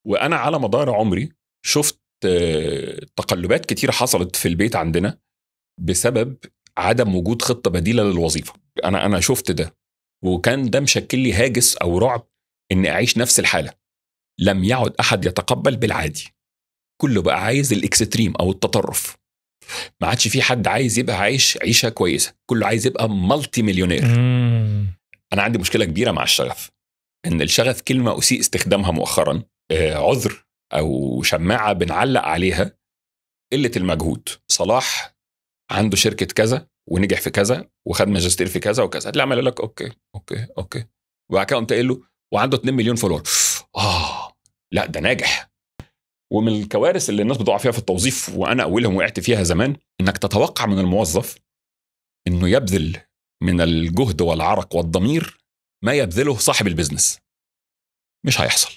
وانا على مدار عمري شفت آه، تقلبات كتيره حصلت في البيت عندنا بسبب عدم وجود خطه بديله للوظيفه انا انا شفت ده وكان ده مشكل لي هاجس او رعب اني اعيش نفس الحاله لم يعد احد يتقبل بالعادي كله بقى عايز الاكستريم او التطرف ما عادش في حد عايز يبقى عايش عيشه كويسه كله عايز يبقى مالتي مليونير مم. انا عندي مشكله كبيره مع الشغف ان الشغف كلمه اسيء استخدامها مؤخرا آه، عذر او شماعه بنعلق عليها قله المجهود صلاح عنده شركه كذا ونجح في كذا وخد ماجستير في كذا وكذا اللي عمل لك اوكي اوكي اوكي وبعد كده قمت قايل له وعنده 2 مليون فولور اه لا ده ناجح ومن الكوارث اللي الناس بتقع فيها في التوظيف وانا اولهم وقعت فيها زمان انك تتوقع من الموظف انه يبذل من الجهد والعرق والضمير ما يبذله صاحب البزنس مش هيحصل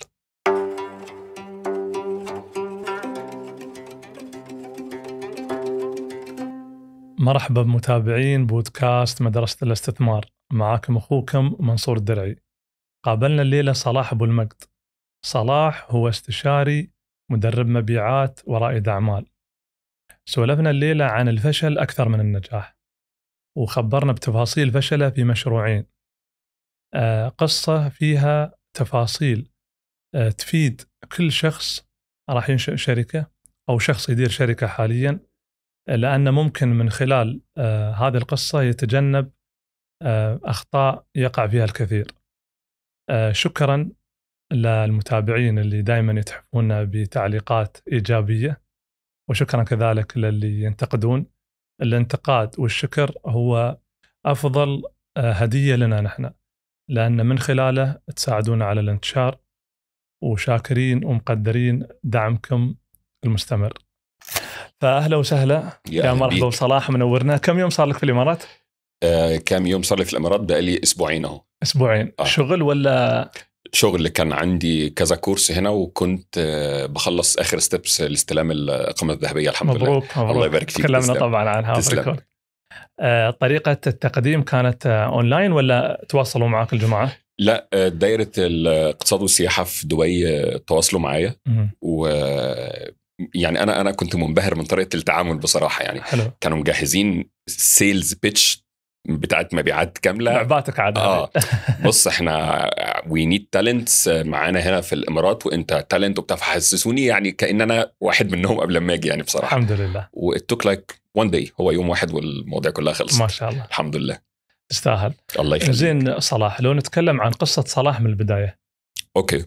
مرحبا بمتابعين بودكاست مدرسة الاستثمار معاكم أخوكم منصور الدرعي قابلنا الليلة صلاح أبو المجد صلاح هو استشاري مدرب مبيعات ورائد أعمال سولفنا الليلة عن الفشل أكثر من النجاح وخبرنا بتفاصيل فشله في مشروعين آه، قصة فيها تفاصيل آه، تفيد كل شخص راح ينشئ شركة أو شخص يدير شركة حاليا لأن ممكن من خلال آه، هذه القصة يتجنب آه، أخطاء يقع فيها الكثير آه، شكرا للمتابعين اللي دائما يتحفون بتعليقات إيجابية وشكرا كذلك للي ينتقدون الانتقاد والشكر هو أفضل آه، هدية لنا نحن لأن من خلاله تساعدونا على الانتشار وشاكرين ومقدرين دعمكم المستمر فأهلا وسهلا يا أهلا مرحبا بيك. بصلاح منورنا كم يوم صار لك في الإمارات؟ آه كام يوم صار لي في الامارات بقالي اسبوعين اهو أسبوعين آه. شغل ولا شغل كان عندي كذا كورس هنا وكنت آه بخلص اخر ستيبس لاستلام الاقامه الذهبيه الحمد لله مبروك مبروك الله يبارك فيك تكلمنا تسلم. طبعا عنها تسلم. بالريكورد. آه، طريقة التقديم كانت آه، اونلاين ولا تواصلوا معك الجماعة؟ لا آه، دايره الاقتصاد والسياحه في دبي آه، تواصلوا معايا مم. و يعني انا انا كنت منبهر من طريقه التعامل بصراحه يعني حلو كانوا مجهزين سيلز بيتش بتاعت مبيعات كامله لعباتك عاد اه بص احنا وي نيد تالنتس معانا هنا في الامارات وانت تالنت وبتاع فحسسوني يعني كان انا واحد منهم قبل ما اجي يعني بصراحه الحمد لله وات لايك وان داي هو يوم واحد والمواضيع كلها خلصت ما شاء الله الحمد لله تستاهل الله يخليك زين صلاح لو نتكلم عن قصة صلاح من البداية اوكي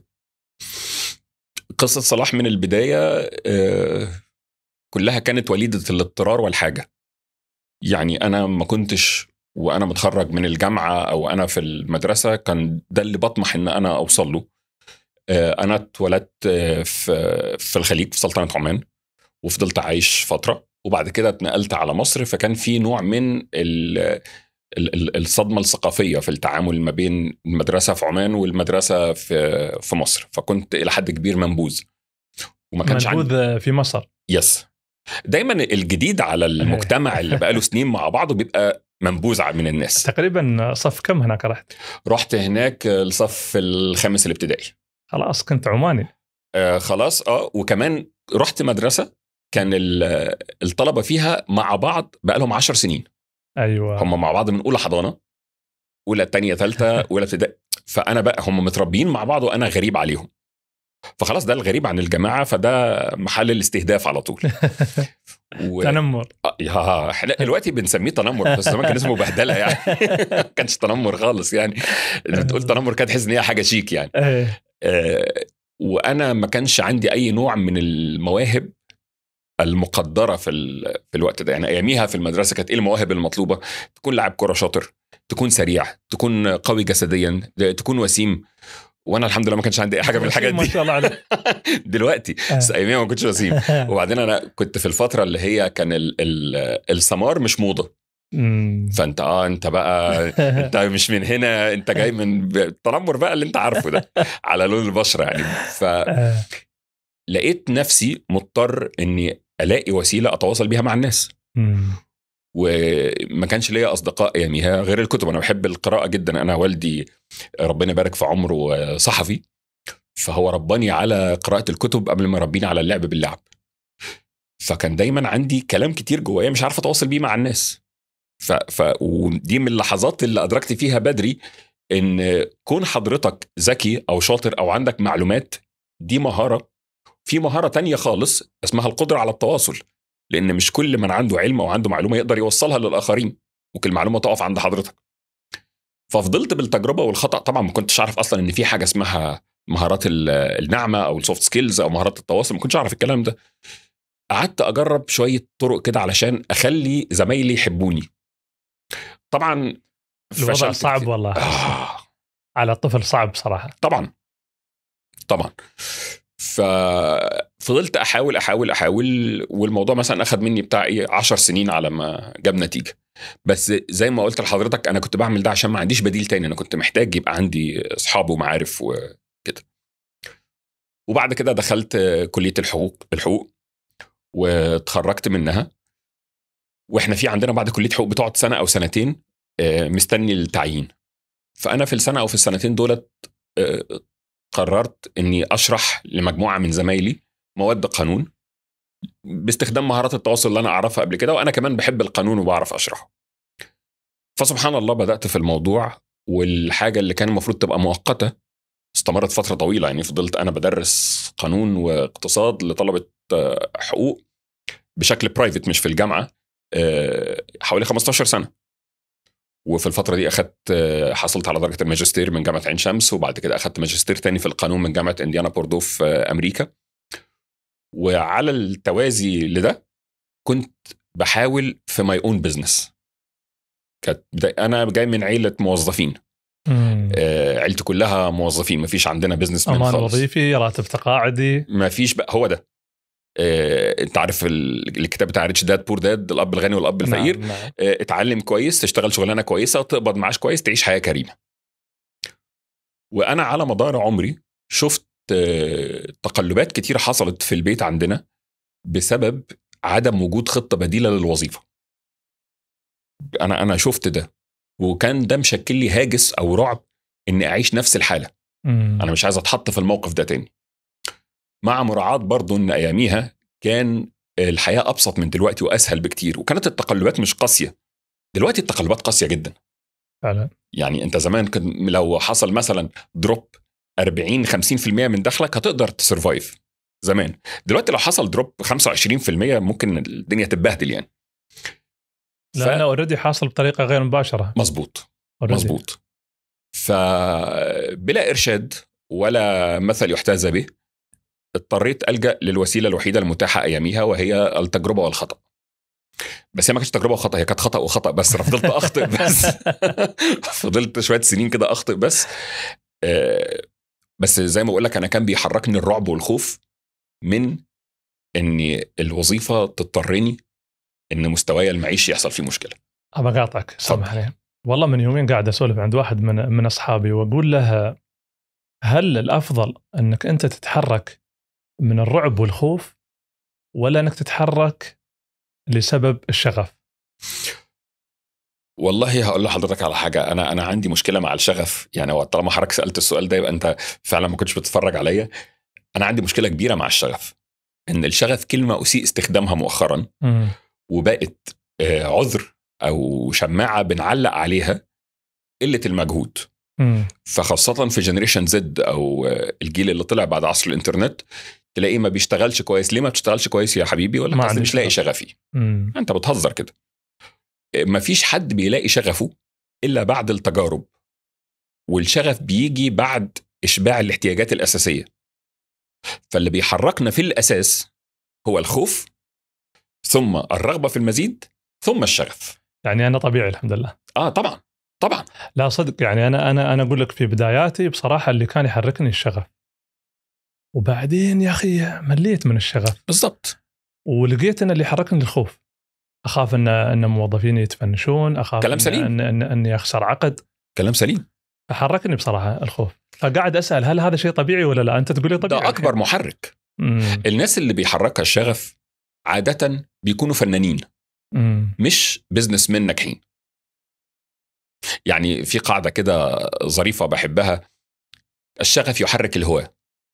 قصه صلاح من البدايه آه، كلها كانت وليده الاضطرار والحاجه يعني انا ما كنتش وانا متخرج من الجامعه او انا في المدرسه كان ده اللي بطمح ان انا اوصل له آه، انا اتولدت آه، في في الخليج في سلطنه عمان وفضلت عايش فتره وبعد كده اتنقلت على مصر فكان في نوع من ال ال- ال- الصدمه الثقافيه في التعامل ما بين المدرسه في عمان والمدرسه في في مصر فكنت الى حد كبير منبوذ وما كانش عندي منبوذ في مصر يس دايما الجديد على المجتمع اللي بقاله سنين مع بعضه بيبقى منبوذ من الناس تقريبا صف كم هناك رحت؟ رحت هناك الصف الخامس الابتدائي خلاص كنت عماني آه خلاص اه وكمان رحت مدرسه كان ال- الطلبه فيها مع بعض بقالهم عشر سنين ايوه هم مع بعض من اولى حضانه اولى تانية ثالثه اولى ابتدائي فانا بقى هم متربيين مع بعض وانا غريب عليهم فخلاص ده الغريب عن الجماعه فده محل الاستهداف على طول و... تنمر آه، يا احنا دلوقتي بنسميه تنمر بس زمان كان اسمه بهدله يعني ما كانش تنمر خالص يعني بتقول تنمر كانت تحس ان هي حاجه شيك يعني ايه آه، وانا ما كانش عندي اي نوع من المواهب المقدره في ال- في الوقت ده يعني اياميها في المدرسه كانت ايه المواهب المطلوبه تكون لاعب كره شاطر تكون سريع تكون قوي جسديا تكون وسيم وانا الحمد لله ما كانش عندي اي حاجه من الحاجات ما دي شاء الله عليك دلوقتي آه. بس اياميها ما كنتش وسيم وبعدين انا كنت في الفتره اللي هي كان ال ال السمار مش موضه أمم. فانت اه انت بقى انت مش من هنا انت جاي من ب- التنمر بقى اللي انت عارفه ده على لون البشره يعني فلقيت آه. نفسي مضطر اني الاقي وسيله اتواصل بيها مع الناس أمم. وما كانش ليا اصدقاء اياميها غير الكتب انا بحب القراءه جدا انا والدي ربنا يبارك في عمره صحفي فهو رباني على قراءه الكتب قبل ما ربيني على اللعب باللعب فكان دايما عندي كلام كتير جوايا مش عارف اتواصل بيه مع الناس ف... ف... ودي من اللحظات اللي ادركت فيها بدري ان كون حضرتك ذكي او شاطر او عندك معلومات دي مهاره في مهاره تانية خالص اسمها القدره على التواصل لان مش كل من عنده علم او عنده معلومه يقدر يوصلها للاخرين ممكن المعلومه تقف عند حضرتك ففضلت بالتجربه والخطا طبعا ما كنتش اعرف اصلا ان في حاجه اسمها مهارات ال- الناعمه او السوفت سكيلز او مهارات التواصل ما كنتش اعرف الكلام ده قعدت اجرب شويه طرق كده علشان اخلي زمايلي يحبوني طبعا الوضع فشلت صعب كتير. والله آه على الطفل صعب صراحه طبعا طبعا ففضلت احاول احاول احاول والموضوع مثلا اخذ مني بتاع ايه 10 سنين على ما جاب نتيجه بس زي ما قلت لحضرتك انا كنت بعمل ده عشان ما عنديش بديل تاني انا كنت محتاج يبقى عندي اصحاب ومعارف وكده وبعد كده دخلت كليه الحقوق الحقوق واتخرجت منها واحنا في عندنا بعد كليه حقوق بتقعد سنه او سنتين آه، مستني التعيين فانا في السنه او في السنتين دولت آه، قررت اني اشرح لمجموعه من زمايلي مواد قانون باستخدام مهارات التواصل اللي انا اعرفها قبل كده وانا كمان بحب القانون وبعرف اشرحه فسبحان الله بدات في الموضوع والحاجه اللي كان المفروض تبقى مؤقته استمرت فتره طويله يعني فضلت انا بدرس قانون واقتصاد لطلبه آه، حقوق بشكل برايفت مش في الجامعه آه، حوالي 15 سنه وفي الفتره دي اخذت آه، حصلت على درجه الماجستير من جامعه عين شمس وبعد كده اخذت ماجستير تاني في القانون من جامعه انديانا بوردو في آه، امريكا وعلى التوازي لده كنت بحاول في ماي اون بزنس كانت بداية- انا جاي من عيله موظفين مم. آه، عيلتي كلها موظفين ما فيش عندنا بزنس مان امان خالص وظيفي راتب تقاعدي ما فيش بقى هو ده آه، انت عارف ال- الكتاب بتاع ريتش داد بور داد الاب الغني والاب الفقير نعم نعم. آه، اتعلم كويس تشتغل شغلانه كويسه تقبض معاش كويس تعيش حياه كريمه وانا على مدار عمري شفت آه، تقلبات كتيره حصلت في البيت عندنا بسبب عدم وجود خطه بديله للوظيفه انا انا شفت ده وكان ده مشكل لي هاجس او رعب اني اعيش نفس الحاله مم. انا مش عايز اتحط في الموقف ده تاني مع مراعاه برضو ان اياميها كان الحياه ابسط من دلوقتي واسهل بكتير وكانت التقلبات مش قاسيه دلوقتي التقلبات قاسيه جدا فعلا يعني انت زمان كان لو حصل مثلا دروب 40 50% من دخلك هتقدر تسرفايف زمان دلوقتي لو حصل دروب 25% ممكن الدنيا تتبهدل يعني لانه اوريدي حاصل بطريقه غير مباشره مظبوط already. مظبوط فبلا ارشاد ولا مثل يحتذى به اضطريت الجا للوسيله الوحيده المتاحه اياميها وهي التجربه والخطا بس هي ما كانتش تجربه وخطا هي كانت خطا وخطا بس انا فضلت اخطئ بس فضلت شويه سنين كده اخطئ بس آه، بس زي ما بقول لك انا كان بيحركني الرعب والخوف من ان الوظيفه تضطرني ان مستواي المعيشي يحصل فيه مشكله ابى اقاطعك سامحني والله من يومين قاعد اسولف عند واحد من من اصحابي واقول له هل الافضل انك انت تتحرك من الرعب والخوف ولا انك تتحرك لسبب الشغف؟ والله هقول لحضرتك على حاجه انا انا عندي مشكله مع الشغف يعني هو طالما حضرتك سالت السؤال ده يبقى انت فعلا ما كنتش بتتفرج عليا انا عندي مشكله كبيره مع الشغف ان الشغف كلمه اسيء استخدامها مؤخرا مم. وبقت آه، عذر او شماعه بنعلق عليها قله المجهود مم. فخاصه في جنريشن زد او آه، الجيل اللي طلع بعد عصر الانترنت تلاقيه ما بيشتغلش كويس ليه ما بتشتغلش كويس يا حبيبي ولا ما أصل عندي مش لاقي شغف. شغفي مم. انت بتهزر كده ما فيش حد بيلاقي شغفه الا بعد التجارب والشغف بيجي بعد اشباع الاحتياجات الاساسيه فاللي بيحركنا في الاساس هو الخوف ثم الرغبه في المزيد ثم الشغف يعني انا طبيعي الحمد لله اه طبعا طبعا لا صدق يعني انا انا انا اقول لك في بداياتي بصراحه اللي كان يحركني الشغف وبعدين يا اخي مليت من الشغف بالضبط ولقيت ان اللي حركني الخوف اخاف ان ان موظفيني يتفنشون اخاف كلام إن- سليم. ان ان اني اخسر عقد كلام سليم فحركني بصراحه الخوف فقاعد اسال هل هذا شيء طبيعي ولا لا انت تقول لي طبيعي ده اكبر محرك مم. الناس اللي بيحركها الشغف عاده بيكونوا فنانين مم. مش بزنس مان ناجحين يعني في قاعده كده ظريفه بحبها الشغف يحرك الهواة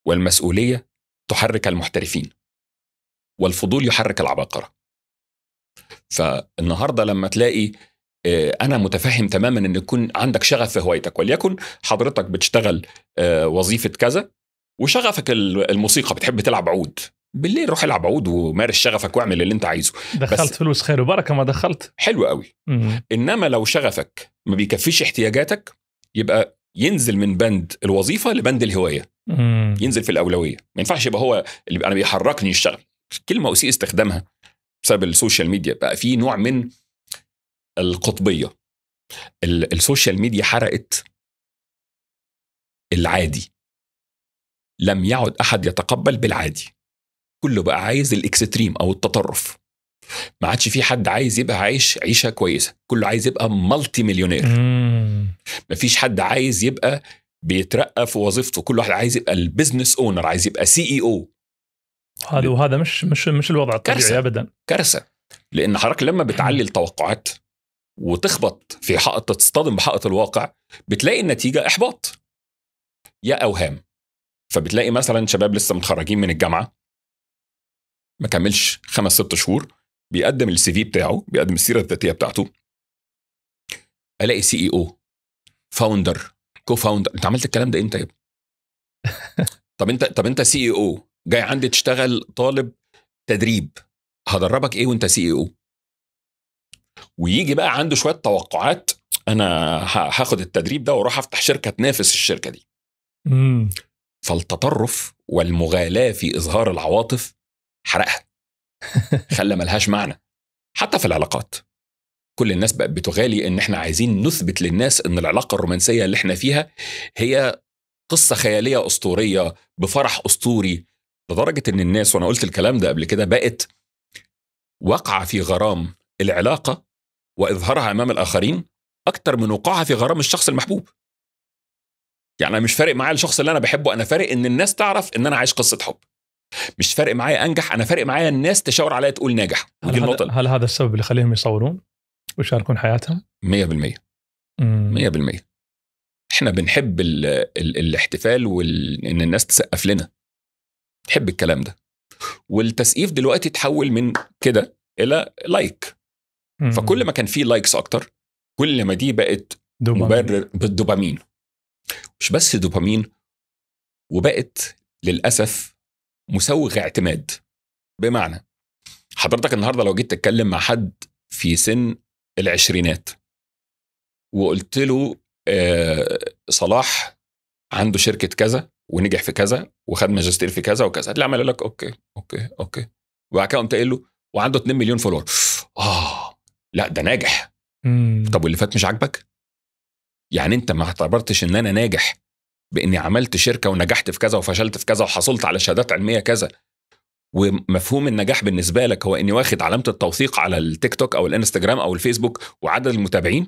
والمسؤوليه تحرك المحترفين والفضول يحرك العباقره فالنهارده لما تلاقي آه، انا متفهم تماما ان يكون عندك شغف في هوايتك وليكن حضرتك بتشتغل آه، وظيفه كذا وشغفك ال- الموسيقى بتحب تلعب عود بالليل روح العب عود ومارس شغفك واعمل اللي انت عايزه دخلت بس- فلوس خير وبركه ما دخلت حلو قوي مم. انما لو شغفك ما بيكفيش احتياجاتك يبقى ينزل من بند الوظيفه لبند الهوايه مم. ينزل في الاولويه ما ينفعش يبقى هو اللي انا بيحركني الشغل كلمه اسيء استخدامها بسبب السوشيال ميديا بقى في نوع من القطبيه ال- السوشيال ميديا حرقت العادي لم يعد احد يتقبل بالعادي كله بقى عايز الاكستريم او التطرف ما عادش في حد عايز يبقى عايش عيشه كويسه كله عايز يبقى مالتي مليونير مم. مفيش حد عايز يبقى بيترقى في وظيفته كل واحد عايز يبقى البيزنس اونر عايز يبقى سي اي او هذا وهذا مش مش مش الوضع الطبيعي كارثة. ابدا كارثه لان حضرتك لما بتعلي التوقعات وتخبط في حائط تصطدم بحائط الواقع بتلاقي النتيجه احباط يا اوهام فبتلاقي مثلا شباب لسه متخرجين من الجامعه ما كملش خمس ست شهور بيقدم السي في بتاعه بيقدم السيره الذاتيه بتاعته الاقي سي اي او فاوندر كو فاوندر انت عملت الكلام ده امتى يا ابني؟ طب انت طب انت سي اي او جاي عندي تشتغل طالب تدريب هدربك ايه وانت سي اي او ويجي بقى عنده شويه توقعات انا ه- هاخد التدريب ده واروح افتح شركه تنافس الشركه دي مم. فالتطرف والمغالاه في اظهار العواطف حرقها خلى ملهاش معنى حتى في العلاقات كل الناس بقت بتغالي ان احنا عايزين نثبت للناس ان العلاقه الرومانسيه اللي احنا فيها هي قصه خياليه اسطوريه بفرح اسطوري لدرجه ان الناس وانا قلت الكلام ده قبل كده بقت واقعه في غرام العلاقه واظهارها امام الاخرين اكتر من وقوعها في غرام الشخص المحبوب يعني انا مش فارق معايا الشخص اللي انا بحبه انا فارق ان الناس تعرف ان انا عايش قصه حب مش فارق معايا انجح انا فارق معايا الناس تشاور عليا تقول ناجح هل ودي هذا, النقطه هل هذا السبب اللي يخليهم يصورون ويشاركون حياتهم؟ 100% مم. 100% احنا بنحب ال ال الاحتفال وان الناس تسقف لنا تحب الكلام ده والتسقيف دلوقتي تحول من كده الى لايك مم. فكل ما كان فيه لايكس اكتر كل ما دي بقت دوبامين. مبرر بالدوبامين مش بس دوبامين وبقت للاسف مسوغ اعتماد بمعنى حضرتك النهارده لو جيت تتكلم مع حد في سن العشرينات وقلت له آه صلاح عنده شركه كذا ونجح في كذا وخد ماجستير في كذا وكذا هتلاقي عمال يقول لك اوكي اوكي اوكي وبعد كده قمت قايل له وعنده 2 مليون فولور اه لا ده ناجح مم. طب واللي فات مش عاجبك؟ يعني انت ما اعتبرتش ان انا ناجح باني عملت شركه ونجحت في كذا وفشلت في كذا وحصلت على شهادات علميه كذا ومفهوم النجاح بالنسبه لك هو اني واخد علامه التوثيق على التيك توك او الانستجرام او الفيسبوك وعدد المتابعين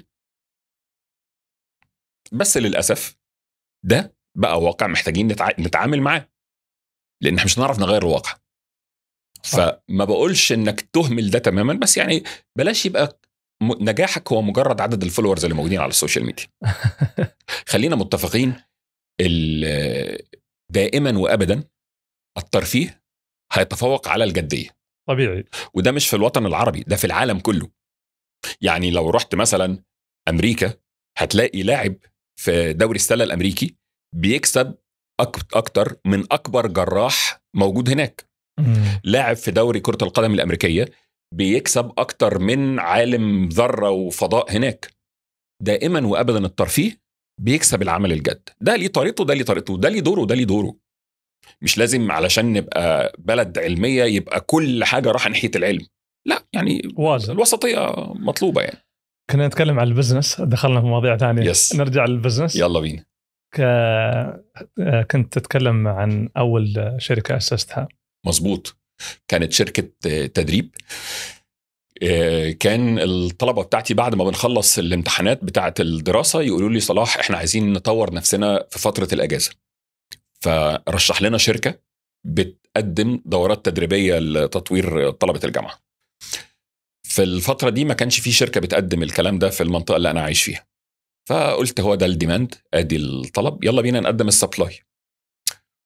بس للاسف ده بقى واقع محتاجين نتع... نتعامل معاه لان احنا مش هنعرف نغير الواقع صح. فما بقولش انك تهمل ده تماما بس يعني بلاش يبقى م- نجاحك هو مجرد عدد الفولورز اللي موجودين على السوشيال ميديا خلينا متفقين ال- دائما وابدا الترفيه هيتفوق على الجديه طبيعي وده مش في الوطن العربي ده في العالم كله يعني لو رحت مثلا امريكا هتلاقي لاعب في دوري السله الامريكي بيكسب أك- اكتر من اكبر جراح موجود هناك مم. لاعب في دوري كره القدم الامريكيه بيكسب اكتر من عالم ذره وفضاء هناك دائما وابدا الترفيه بيكسب العمل الجد ده ليه طريقته ده ليه طريقته ده ليه دوره وده ليه دوره مش لازم علشان نبقى بلد علميه يبقى كل حاجه رايحه ناحيه العلم لا يعني وازن الوسطيه مطلوبه يعني كنا نتكلم عن البزنس دخلنا في مواضيع ثانيه يس. نرجع للبزنس يلا بينا ك... كنت تتكلم عن اول شركه اسستها مظبوط كانت شركه آه، تدريب آه، كان الطلبه بتاعتي بعد ما بنخلص الامتحانات بتاعه الدراسه يقولوا لي صلاح احنا عايزين نطور نفسنا في فتره الاجازه فرشح لنا شركه بتقدم دورات تدريبيه لتطوير طلبه الجامعه في الفتره دي ما كانش في شركه بتقدم الكلام ده في المنطقه اللي انا عايش فيها فقلت هو ده الديماند ادي الطلب يلا بينا نقدم السبلاي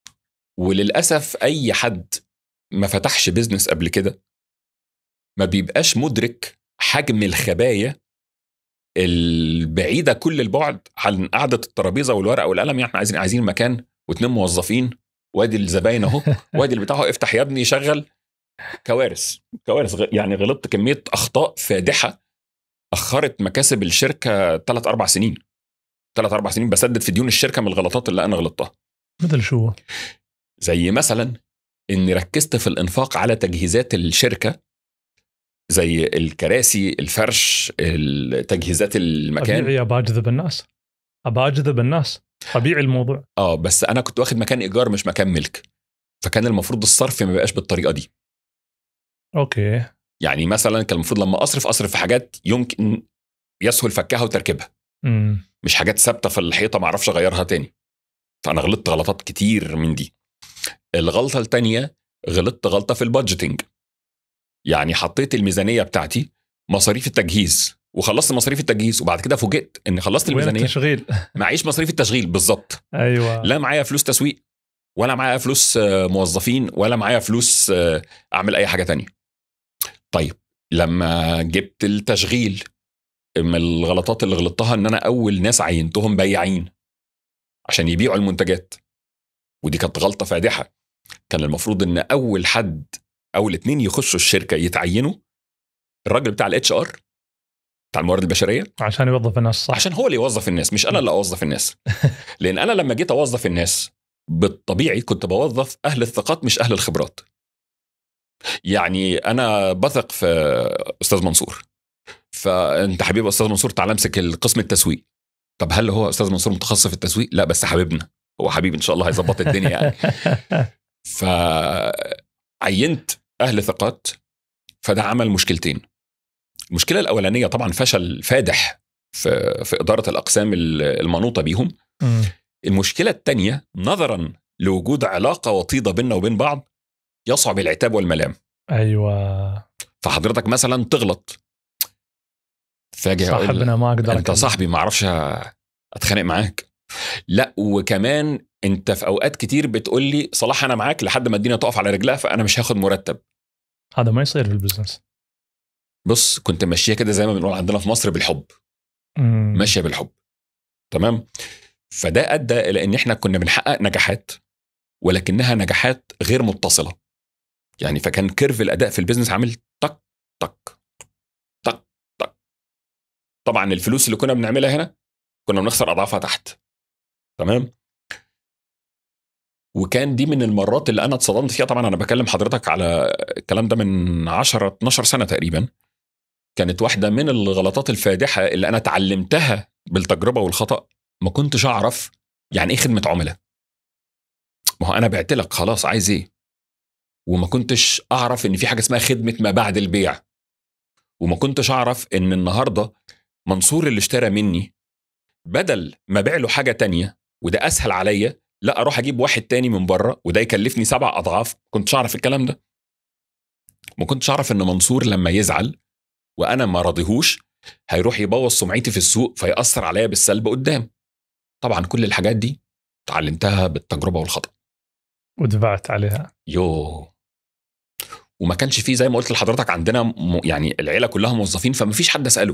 وللاسف اي حد ما فتحش بيزنس قبل كده ما بيبقاش مدرك حجم الخبايا البعيده كل البعد عن قعده الترابيزه والورقه والقلم يعني احنا عايزين عايزين مكان واثنين موظفين وادي الزباين اهو وادي اللي بتاعه افتح يا ابني شغل كوارث كوارث غ- يعني غلطت كميه اخطاء فادحه اخرت مكاسب الشركه ثلاث اربع سنين ثلاث اربع سنين بسدد في ديون الشركه من الغلطات اللي انا غلطتها مثل شو زي مثلا اني ركزت في الانفاق على تجهيزات الشركه زي الكراسي الفرش ال- تجهيزات المكان طبيعي ابى اجذب الناس ابى اجذب الناس طبيعي الموضوع اه بس انا كنت واخد مكان ايجار مش مكان ملك فكان المفروض الصرف ما بقاش بالطريقه دي اوكي يعني مثلا كان المفروض لما اصرف اصرف في حاجات يمكن يسهل فكها وتركيبها امم مش حاجات ثابته في الحيطه ما اعرفش اغيرها تاني فانا غلطت غلطات كتير من دي الغلطه التانية غلطت غلطه في البادجيتنج يعني حطيت الميزانيه بتاعتي مصاريف التجهيز وخلصت مصاريف التجهيز وبعد كده فوجئت ان خلصت وين الميزانيه التشغيل معيش مصاريف التشغيل بالظبط ايوه لا معايا فلوس تسويق ولا معايا فلوس آه، موظفين ولا معايا فلوس آه، اعمل اي حاجه تانية طيب لما جبت التشغيل من الغلطات اللي غلطتها ان انا اول ناس عينتهم بياعين عشان يبيعوا المنتجات ودي كانت غلطه فادحه كان المفروض ان اول حد اول اتنين يخشوا الشركه يتعينوا الراجل بتاع الاتش ار بتاع الموارد البشريه عشان يوظف الناس صح عشان هو اللي يوظف الناس مش انا اللي اوظف الناس لان انا لما جيت اوظف الناس بالطبيعي كنت بوظف اهل الثقات مش اهل الخبرات يعني انا بثق في استاذ منصور فانت حبيبي استاذ منصور تعال امسك القسم التسويق طب هل هو استاذ منصور متخصص في التسويق لا بس حبيبنا هو حبيبي ان شاء الله هيظبط الدنيا يعني فعينت اهل ثقات فده عمل مشكلتين المشكله الاولانيه طبعا فشل فادح في في اداره الاقسام المنوطه بيهم أمم. المشكله الثانيه نظرا لوجود علاقه وطيده بيننا وبين بعض يصعب العتاب والملام ايوه فحضرتك مثلا تغلط فاجي اقول صاحبنا ما اقدر انت أكمل. صاحبي ما اعرفش اتخانق معاك لا وكمان انت في اوقات كتير بتقول لي صلاح انا معاك لحد ما الدنيا تقف على رجلها فانا مش هاخد مرتب هذا ما يصير في البزنس بص كنت ماشيه كده زي ما بنقول عندنا في مصر بالحب أمم. ماشيه بالحب تمام فده ادى الى ان احنا كنا بنحقق نجاحات ولكنها نجاحات غير متصله يعني فكان كيرف الاداء في البيزنس عامل طق طق طق طق طبعا الفلوس اللي كنا بنعملها هنا كنا بنخسر اضعافها تحت تمام وكان دي من المرات اللي انا اتصدمت فيها طبعا انا بكلم حضرتك على الكلام ده من 10 12 سنه تقريبا كانت واحده من الغلطات الفادحه اللي انا اتعلمتها بالتجربه والخطا ما كنتش اعرف يعني ايه خدمه عملاء ما هو انا بعت لك خلاص عايز ايه وما كنتش اعرف ان في حاجه اسمها خدمه ما بعد البيع وما كنتش اعرف ان النهارده منصور اللي اشترى مني بدل ما ابيع له حاجه تانية وده اسهل عليا لا اروح اجيب واحد تاني من بره وده يكلفني سبع اضعاف ما كنتش اعرف الكلام ده ما كنتش اعرف ان منصور لما يزعل وانا ما راضيهوش هيروح يبوظ سمعتي في السوق فيأثر عليا بالسلب قدام طبعا كل الحاجات دي اتعلمتها بالتجربه والخطا ودفعت عليها يو وما كانش فيه زي ما قلت لحضرتك عندنا م... يعني العيله كلها موظفين فما فيش حد اساله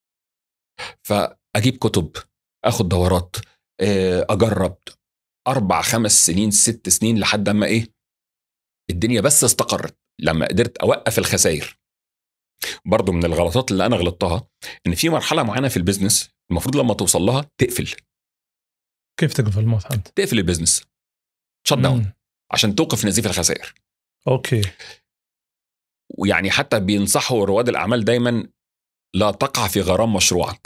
فاجيب كتب اخد دورات آه، اجرب اربع خمس سنين ست سنين لحد اما ايه الدنيا بس استقرت لما قدرت اوقف الخسائر برضو من الغلطات اللي انا غلطتها ان في مرحله معينه في البيزنس المفروض لما توصل لها تقفل كيف تقفل الموت انت؟ تقفل البيزنس شت داون أمم. عشان توقف نزيف الخسائر اوكي ويعني حتى بينصحوا رواد الاعمال دايما لا تقع في غرام مشروعك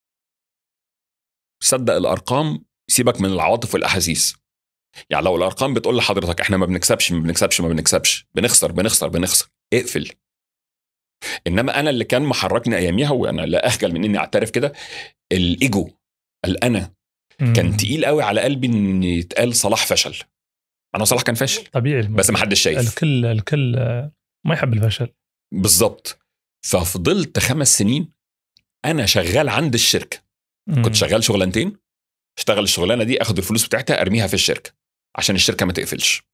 صدق الارقام سيبك من العواطف والاحاسيس يعني لو الارقام بتقول لحضرتك احنا ما بنكسبش ما بنكسبش ما بنكسبش بنخسر بنخسر بنخسر اقفل انما انا اللي كان محركني اياميها وانا لا اخجل من اني اعترف كده الايجو الانا كان أمم. تقيل قوي على قلبي ان يتقال صلاح فشل انا صلاح كان فاشل طبيعي الموضوع. بس ما حدش شايف الكل الكل آه، ما يحب الفشل بالظبط ففضلت خمس سنين انا شغال عند الشركه أمم. كنت شغال شغلانتين اشتغل الشغلانه دي اخد الفلوس بتاعتها ارميها في الشركه عشان الشركه ما تقفلش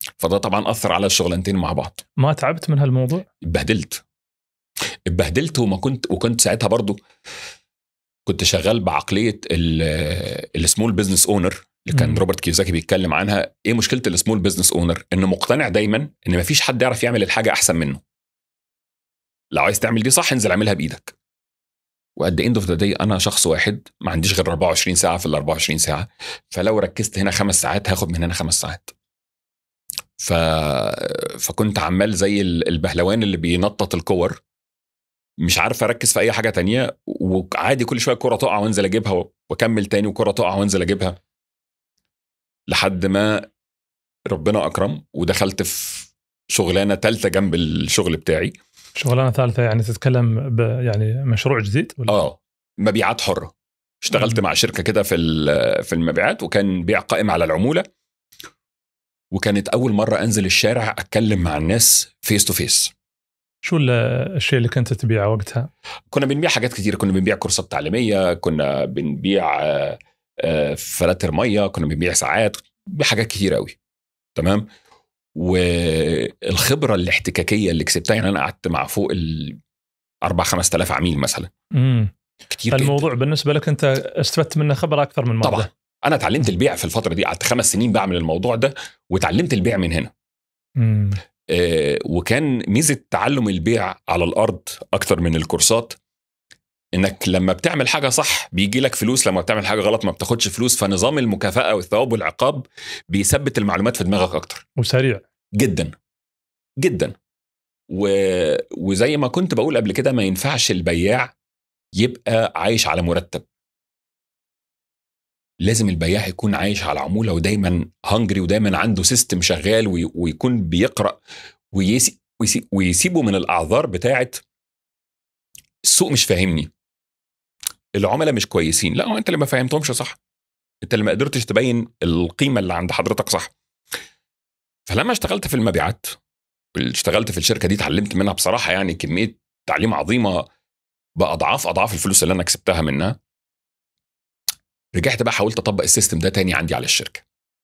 فده طبعا اثر على الشغلانتين مع بعض ما تعبت من هالموضوع؟ اتبهدلت اتبهدلت وما كنت وكنت ساعتها برضو كنت شغال بعقليه السمول بزنس اونر اللي كان مم. روبرت كيوزاكي بيتكلم عنها ايه مشكله السمول بزنس اونر انه مقتنع دايما ان مفيش حد يعرف يعمل الحاجه احسن منه لو عايز تعمل دي صح انزل اعملها بايدك وقد اند اوف ذا داي انا شخص واحد ما عنديش غير 24 ساعه في ال 24 ساعه فلو ركزت هنا خمس ساعات هاخد من هنا خمس ساعات ف... فكنت عمال زي ال- البهلوان اللي بينطط الكور مش عارف اركز في اي حاجه تانية وعادي كل شويه الكره تقع وانزل اجيبها واكمل تاني وكره تقع وانزل اجيبها لحد ما ربنا اكرم ودخلت في شغلانه تالتة جنب الشغل بتاعي شغلانه ثالثه يعني تتكلم ب يعني مشروع جديد ولا؟ اه مبيعات حره اشتغلت مم. مع شركه كده في ال- في المبيعات وكان بيع قائم على العموله وكانت اول مره انزل الشارع اتكلم مع الناس فيس تو فيس شو ال- الشيء اللي كنت تبيعه وقتها؟ كنا بنبيع حاجات كتير كنا بنبيع كورسات تعليميه كنا بنبيع آه، آه، فلاتر ميه كنا بنبيع ساعات بحاجات كتير قوي تمام والخبره الاحتكاكيه اللي كسبتها يعني انا قعدت مع فوق ال 4 5000 عميل مثلا امم كتير جدا فالموضوع بالنسبه لك انت استفدت منه خبره اكثر من مره طبعا انا اتعلمت البيع في الفتره دي قعدت خمس سنين بعمل الموضوع ده وتعلمت البيع من هنا امم آه، وكان ميزه تعلم البيع على الارض اكتر من الكورسات انك لما بتعمل حاجه صح بيجي لك فلوس لما بتعمل حاجه غلط ما بتاخدش فلوس فنظام المكافاه والثواب والعقاب بيثبت المعلومات في دماغك اكتر وسريع جدا جدا و... وزي ما كنت بقول قبل كده ما ينفعش البياع يبقى عايش على مرتب لازم البياع يكون عايش على عموله ودايما هنجري ودايما عنده سيستم شغال وي... ويكون بيقرا ويسي... ويسي... ويسيبه من الاعذار بتاعت السوق مش فاهمني العملاء مش كويسين لا هو انت اللي ما فهمتهمش صح انت اللي ما قدرتش تبين القيمه اللي عند حضرتك صح فلما اشتغلت في المبيعات اشتغلت في الشركه دي اتعلمت منها بصراحه يعني كميه تعليم عظيمه باضعاف اضعاف الفلوس اللي انا كسبتها منها رجعت بقى حاولت اطبق السيستم ده تاني عندي على الشركه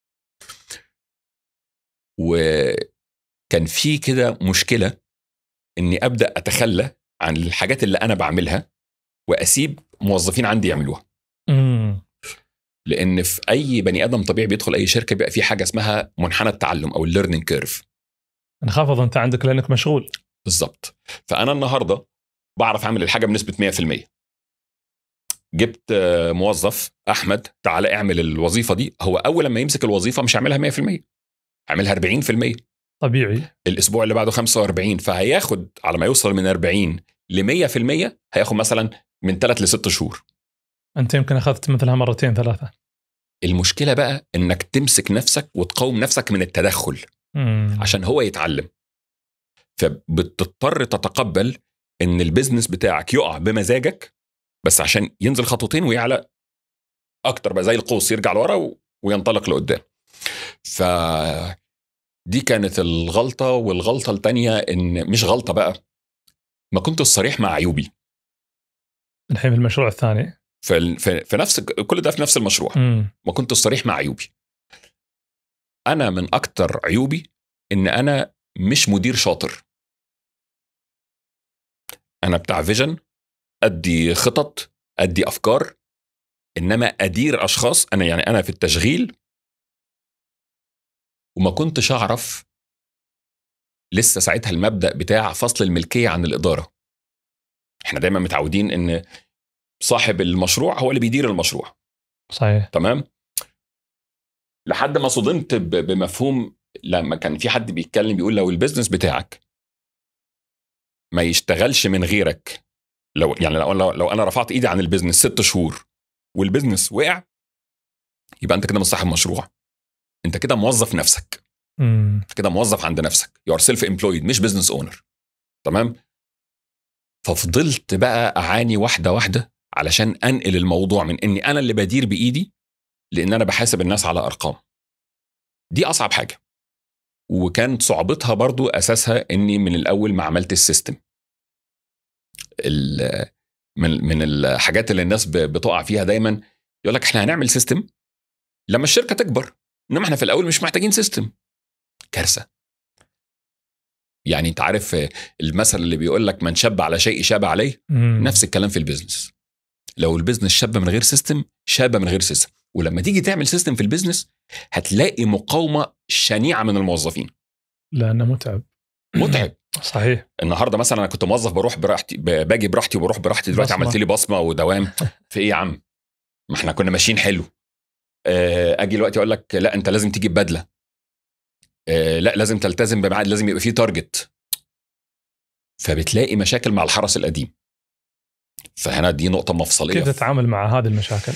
وكان في كده مشكله اني ابدا اتخلى عن الحاجات اللي انا بعملها واسيب موظفين عندي يعملوها امم لان في اي بني ادم طبيعي بيدخل اي شركه بيبقى في حاجه اسمها منحنى التعلم او الليرنينج كيرف انخفض انت عندك لانك مشغول بالظبط فانا النهارده بعرف اعمل الحاجه بنسبه 100% جبت آه، موظف احمد تعالى اعمل الوظيفه دي هو اول لما يمسك الوظيفه مش هيعملها 100% هيعملها 40% طبيعي الاسبوع اللي بعده 45 فهياخد على ما يوصل من 40 ل 100% هياخد مثلا من 3 ل 6 شهور انت يمكن اخذت مثلها مرتين ثلاثه المشكله بقى انك تمسك نفسك وتقاوم نفسك من التدخل امم عشان هو يتعلم فبتضطر تتقبل ان البيزنس بتاعك يقع بمزاجك بس عشان ينزل خطوتين ويعلى اكتر بقى زي القوس يرجع لورا و- وينطلق لقدام ف دي كانت الغلطه والغلطه الثانيه ان مش غلطه بقى ما كنت صريح مع عيوبي الحين في المشروع الثاني في, في, في نفس كل ده في نفس المشروع امم ما كنت صريح مع عيوبي انا من اكتر عيوبي ان انا مش مدير شاطر انا بتاع فيجن ادي خطط ادي افكار انما ادير اشخاص انا يعني انا في التشغيل وما كنتش اعرف لسه ساعتها المبدا بتاع فصل الملكيه عن الاداره احنا دايما متعودين ان صاحب المشروع هو اللي بيدير المشروع صحيح تمام لحد ما صدمت ب- بمفهوم لما كان في حد بيتكلم بيقول لو البيزنس بتاعك ما يشتغلش من غيرك لو يعني لو, لو, لو انا رفعت ايدي عن البيزنس ست شهور والبيزنس وقع يبقى انت كده مش صاحب مشروع انت كده موظف نفسك امم انت كده موظف عند نفسك يو ار سيلف امبلويد مش بزنس اونر تمام ففضلت بقى اعاني واحده واحده علشان انقل الموضوع من اني انا اللي بدير بايدي لان انا بحاسب الناس على ارقام دي اصعب حاجه وكانت صعوبتها برضو اساسها اني من الاول ما عملت السيستم ال- من من الحاجات اللي الناس ب- بتقع فيها دايما يقول لك احنا هنعمل سيستم لما الشركه تكبر انما احنا في الاول مش محتاجين سيستم كارثه يعني انت عارف آه، المثل اللي بيقول لك من شاب على شيء شاب عليه مم. نفس الكلام في البيزنس لو البيزنس شاب من غير سيستم شاب من غير سيستم ولما تيجي تعمل سيستم في البيزنس هتلاقي مقاومه شنيعه من الموظفين لانه متعب متعب صحيح النهارده مثلا انا كنت موظف بروح براحتي ب- باجي براحتي وبروح براحتي دلوقتي بصمة. عملت لي بصمه ودوام في ايه يا عم ما احنا كنا ماشيين حلو آه، اجي دلوقتي اقول لك لا انت لازم تيجي ببدله آه، لا لازم تلتزم بميعاد لازم يبقى فيه تارجت فبتلاقي مشاكل مع الحرس القديم فهنا دي نقطه مفصليه كيف تتعامل مع هذه المشاكل؟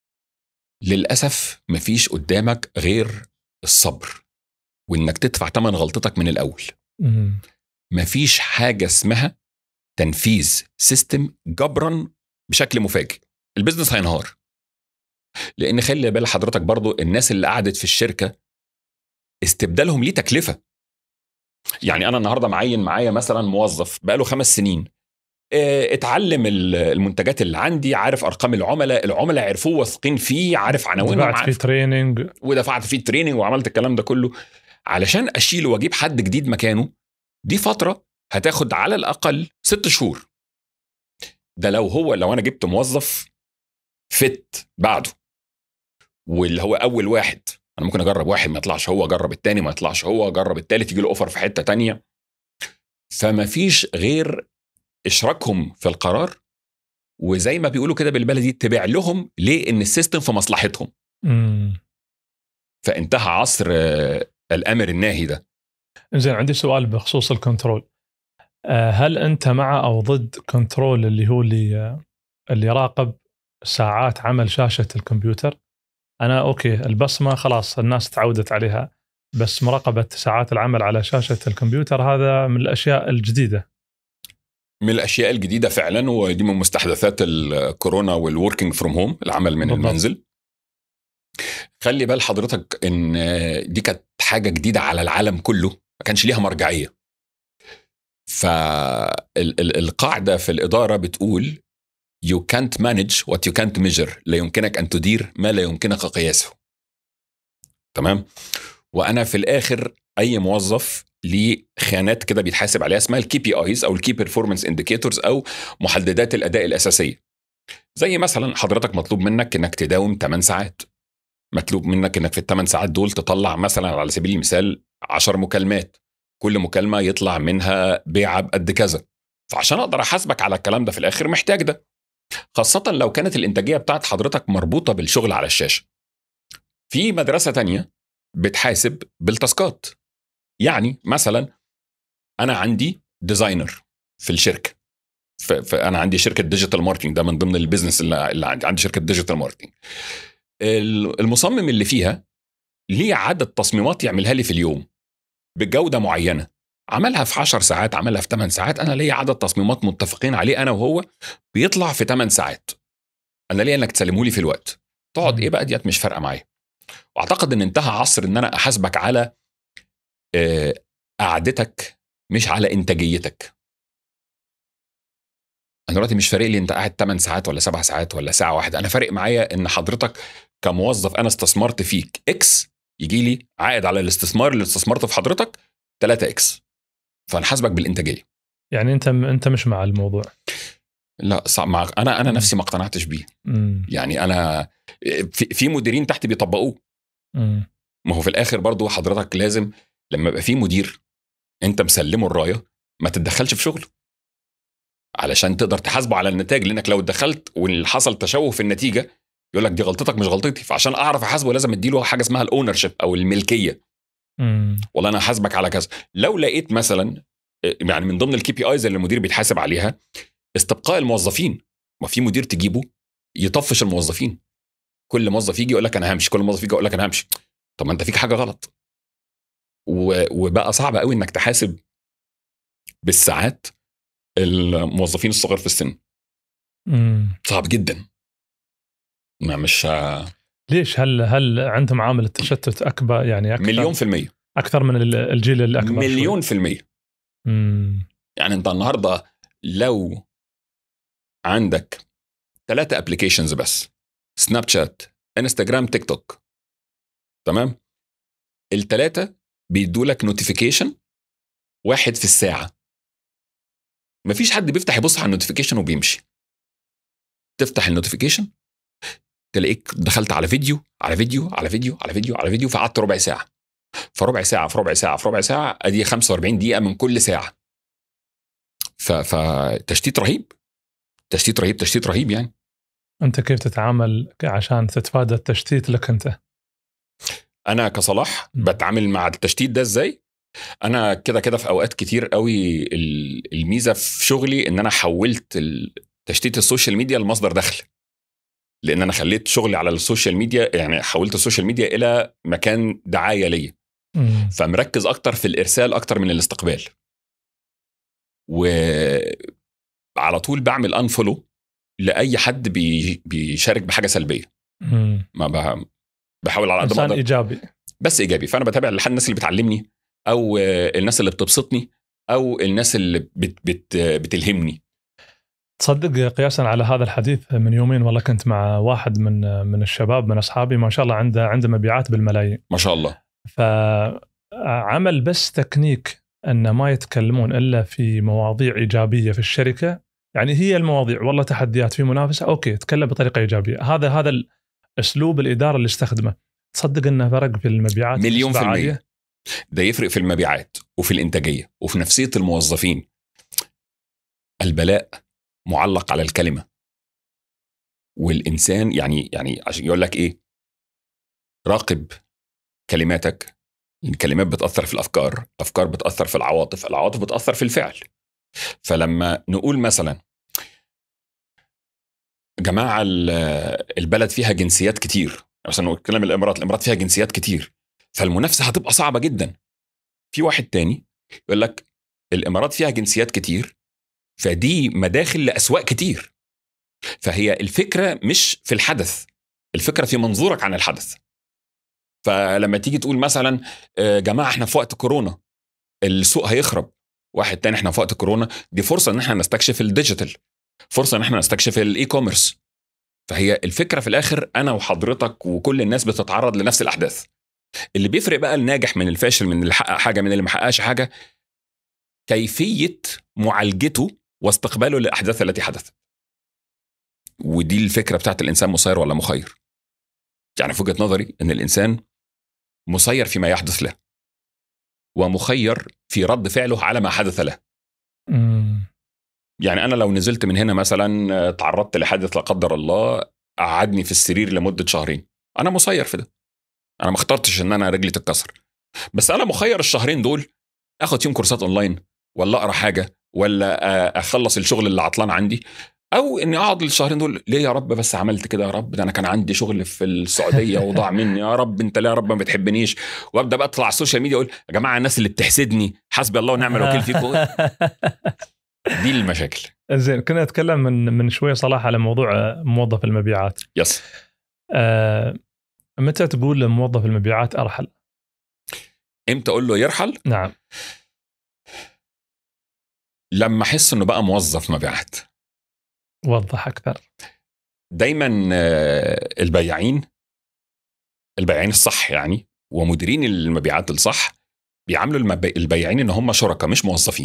للاسف مفيش قدامك غير الصبر وانك تدفع ثمن غلطتك من الاول مم. مفيش حاجه اسمها تنفيذ سيستم جبرا بشكل مفاجئ البيزنس هينهار لان خلي بال حضرتك برضو الناس اللي قعدت في الشركه استبدالهم ليه تكلفه يعني انا النهارده معين معايا مثلا موظف بقاله خمس سنين آه، اتعلم ال- المنتجات اللي عندي عارف ارقام العملاء العملاء عرفوه واثقين فيه عارف عناوينهم دفعت عارف في تريننج ودفعت فيه تريننج وعملت الكلام ده كله علشان اشيله واجيب حد جديد مكانه دي فتره هتاخد على الاقل ست شهور ده لو هو لو انا جبت موظف فت بعده واللي هو اول واحد انا ممكن اجرب واحد ما يطلعش هو اجرب التاني ما يطلعش هو اجرب التالت يجي له اوفر في حته تانية فما فيش غير اشراكهم في القرار وزي ما بيقولوا كده بالبلدي تبيع لهم ليه ان السيستم في مصلحتهم مم. فانتهى عصر آه، الامر الناهي ده زين عندي سؤال بخصوص الكنترول آه، هل انت مع او ضد كنترول اللي هو اللي آه، اللي يراقب ساعات عمل شاشه الكمبيوتر انا اوكي البصمه خلاص الناس تعودت عليها بس مراقبه ساعات العمل على شاشه الكمبيوتر هذا من الاشياء الجديده من الاشياء الجديده فعلا ودي من مستحدثات الكورونا والوركينج فروم هوم العمل من بالضبط. المنزل خلي بال حضرتك ان دي كانت حاجه جديده على العالم كله ما كانش ليها مرجعيه فالقاعده في الاداره بتقول you can't manage what you can't measure لا يمكنك ان تدير ما لا يمكنك قياسه تمام وانا في الاخر اي موظف ليه خانات كده بيتحاسب عليها اسمها الكي بي ايز او الكي بيرفورمانس انديكيتورز او محددات الاداء الاساسيه زي مثلا حضرتك مطلوب منك انك تداوم 8 ساعات مطلوب منك انك في الثمان ساعات دول تطلع مثلا على سبيل المثال 10 مكالمات كل مكالمه يطلع منها بيعه بقد كذا فعشان اقدر احاسبك على الكلام ده في الاخر محتاج ده خاصه لو كانت الانتاجيه بتاعت حضرتك مربوطه بالشغل على الشاشه في مدرسه تانية بتحاسب بالتاسكات يعني مثلا انا عندي ديزاينر في الشركه ف- فانا عندي شركه ديجيتال ماركتنج ده من ضمن البيزنس اللي اللي عندي عندي شركه ديجيتال ماركتنج ال- المصمم اللي فيها ليه عدد تصميمات يعملها لي في اليوم بجوده معينه عملها في 10 ساعات عملها في 8 ساعات انا ليا عدد تصميمات متفقين عليه انا وهو بيطلع في 8 ساعات انا ليا انك تسلمه لي في الوقت تقعد مم. ايه بقى ديت مش فارقه معايا واعتقد ان انتهى عصر ان انا احاسبك على آه، قعدتك مش على انتاجيتك انا دلوقتي مش فارق لي انت قاعد 8 ساعات ولا 7 ساعات ولا ساعه واحده انا فارق معايا ان حضرتك كموظف انا استثمرت فيك اكس يجي لي عائد على الاستثمار اللي استثمرته في حضرتك 3 اكس فنحاسبك بالانتاجيه يعني انت انت مش مع الموضوع لا صعب مع انا انا مم. نفسي ما اقتنعتش بيه مم. يعني انا في, في مديرين تحت بيطبقوه مم. ما هو في الاخر برضو حضرتك لازم لما يبقى في مدير انت مسلمه الرايه ما تتدخلش في شغله علشان تقدر تحاسبه على النتائج لانك لو اتدخلت واللي حصل تشوه في النتيجه يقول لك دي غلطتك مش غلطتي فعشان اعرف احاسبه لازم اديله حاجه اسمها الاونر شيب او الملكيه مم. والله انا هحاسبك على كذا لو لقيت مثلا يعني من ضمن الكي بي ايز اللي المدير بيتحاسب عليها استبقاء الموظفين ما في مدير تجيبه يطفش الموظفين كل موظف يجي يقول لك انا همشي كل موظف يجي يقول لك انا همشي طب ما انت فيك حاجه غلط و... وبقى صعب قوي انك تحاسب بالساعات الموظفين الصغار في السن مم. صعب جدا ما مش ليش هل هل عندهم عامل التشتت اكبر يعني اكثر مليون في المية اكثر من ال- الجيل الاكبر شوي؟ مليون في المية مم. يعني انت النهارده لو عندك ثلاثة ابلكيشنز بس سناب شات انستجرام تيك توك تمام الثلاثة بيدوا لك نوتيفيكيشن واحد في الساعه مفيش حد بيفتح يبص على النوتيفيكيشن وبيمشي تفتح النوتيفيكيشن تلاقيك دخلت على فيديو على فيديو على فيديو على فيديو على فيديو فقعدت ربع ساعه فربع ساعه في ربع ساعه في ربع ساعه ادي 45 دقيقه من كل ساعه ف- فتشتيت رهيب تشتيت رهيب تشتيت رهيب يعني انت كيف تتعامل عشان تتفادى التشتيت لك انت؟ انا كصلاح م. بتعامل مع التشتيت ده ازاي انا كده كده في اوقات كتير قوي ال- الميزه في شغلي ان انا حولت ال- تشتيت السوشيال ميديا لمصدر دخل لان انا خليت شغلي على السوشيال ميديا يعني حولت السوشيال ميديا الى مكان دعايه ليا مم. فمركز اكتر في الارسال اكتر من الاستقبال وعلى طول بعمل انفولو لاي حد بي... بيشارك بحاجه سلبيه مم. ما ب... بحاول على قد ما انسان اقدر ايجابي بس ايجابي فانا بتابع الح- الناس اللي بتعلمني او آه، الناس اللي بتبسطني او الناس اللي بت... بت... بتلهمني تصدق قياسا على هذا الحديث من يومين والله كنت مع واحد من من الشباب من اصحابي ما شاء الله عنده عنده مبيعات بالملايين ما شاء الله فعمل بس تكنيك ان ما يتكلمون الا في مواضيع ايجابيه في الشركه يعني هي المواضيع والله تحديات في منافسه اوكي تكلم بطريقه ايجابيه هذا هذا اسلوب الاداره اللي استخدمه تصدق انه فرق في المبيعات مليون في بنسبة المية. عالية؟ ده يفرق في المبيعات وفي الانتاجيه وفي نفسيه الموظفين البلاء معلق على الكلمه والانسان يعني يعني عشان يقول لك ايه راقب كلماتك الكلمات بتاثر في الافكار الافكار بتاثر في العواطف العواطف بتاثر في الفعل فلما نقول مثلا جماعه ال- البلد فيها جنسيات كتير عشان نتكلم الامارات الامارات فيها جنسيات كتير فالمنافسه هتبقى صعبه جدا في واحد تاني يقول لك الامارات فيها جنسيات كتير فدي مداخل لاسواق كتير فهي الفكره مش في الحدث الفكره في منظورك عن الحدث فلما تيجي تقول مثلا آه، جماعه احنا في وقت كورونا السوق هيخرب واحد تاني احنا في وقت كورونا دي فرصه ان احنا نستكشف الديجيتال فرصه ان احنا نستكشف الاي كوميرس فهي الفكره في الاخر انا وحضرتك وكل الناس بتتعرض لنفس الاحداث اللي بيفرق بقى الناجح من الفاشل من اللي حقق حاجه من اللي ما حققش حاجه كيفيه معالجته واستقباله للاحداث التي حدثت ودي الفكره بتاعت الانسان مسير ولا مخير يعني في وجهه نظري ان الانسان مسير فيما يحدث له ومخير في رد فعله على ما حدث له مم. يعني انا لو نزلت من هنا مثلا آه، تعرضت لحادث لا قدر الله قعدني في السرير لمده شهرين انا مسير في ده انا ما اخترتش ان انا رجلي تتكسر بس انا مخير الشهرين دول اخد فيهم كورسات اونلاين ولا اقرا حاجه ولا آه، اخلص الشغل اللي عطلان عندي او اني اقعد الشهرين دول ليه يا رب بس عملت كده يا رب ده انا كان عندي شغل في السعوديه وضاع مني يا رب انت ليه يا رب ما بتحبنيش وابدا بقى اطلع على السوشيال ميديا اقول يا جماعه الناس اللي بتحسدني حسبي الله ونعم الوكيل فيكم دي المشاكل زين كنا نتكلم من من شويه صلاح على موضوع آه، موظف المبيعات يس آه، متى تقول لموظف المبيعات ارحل؟ امتى اقول له يرحل نعم لما احس انه بقى موظف مبيعات وضح اكثر دايما آه، البياعين البياعين الصح يعني ومديرين المبيعات الصح بيعاملوا المبي- البياعين ان هم شركاء مش موظفين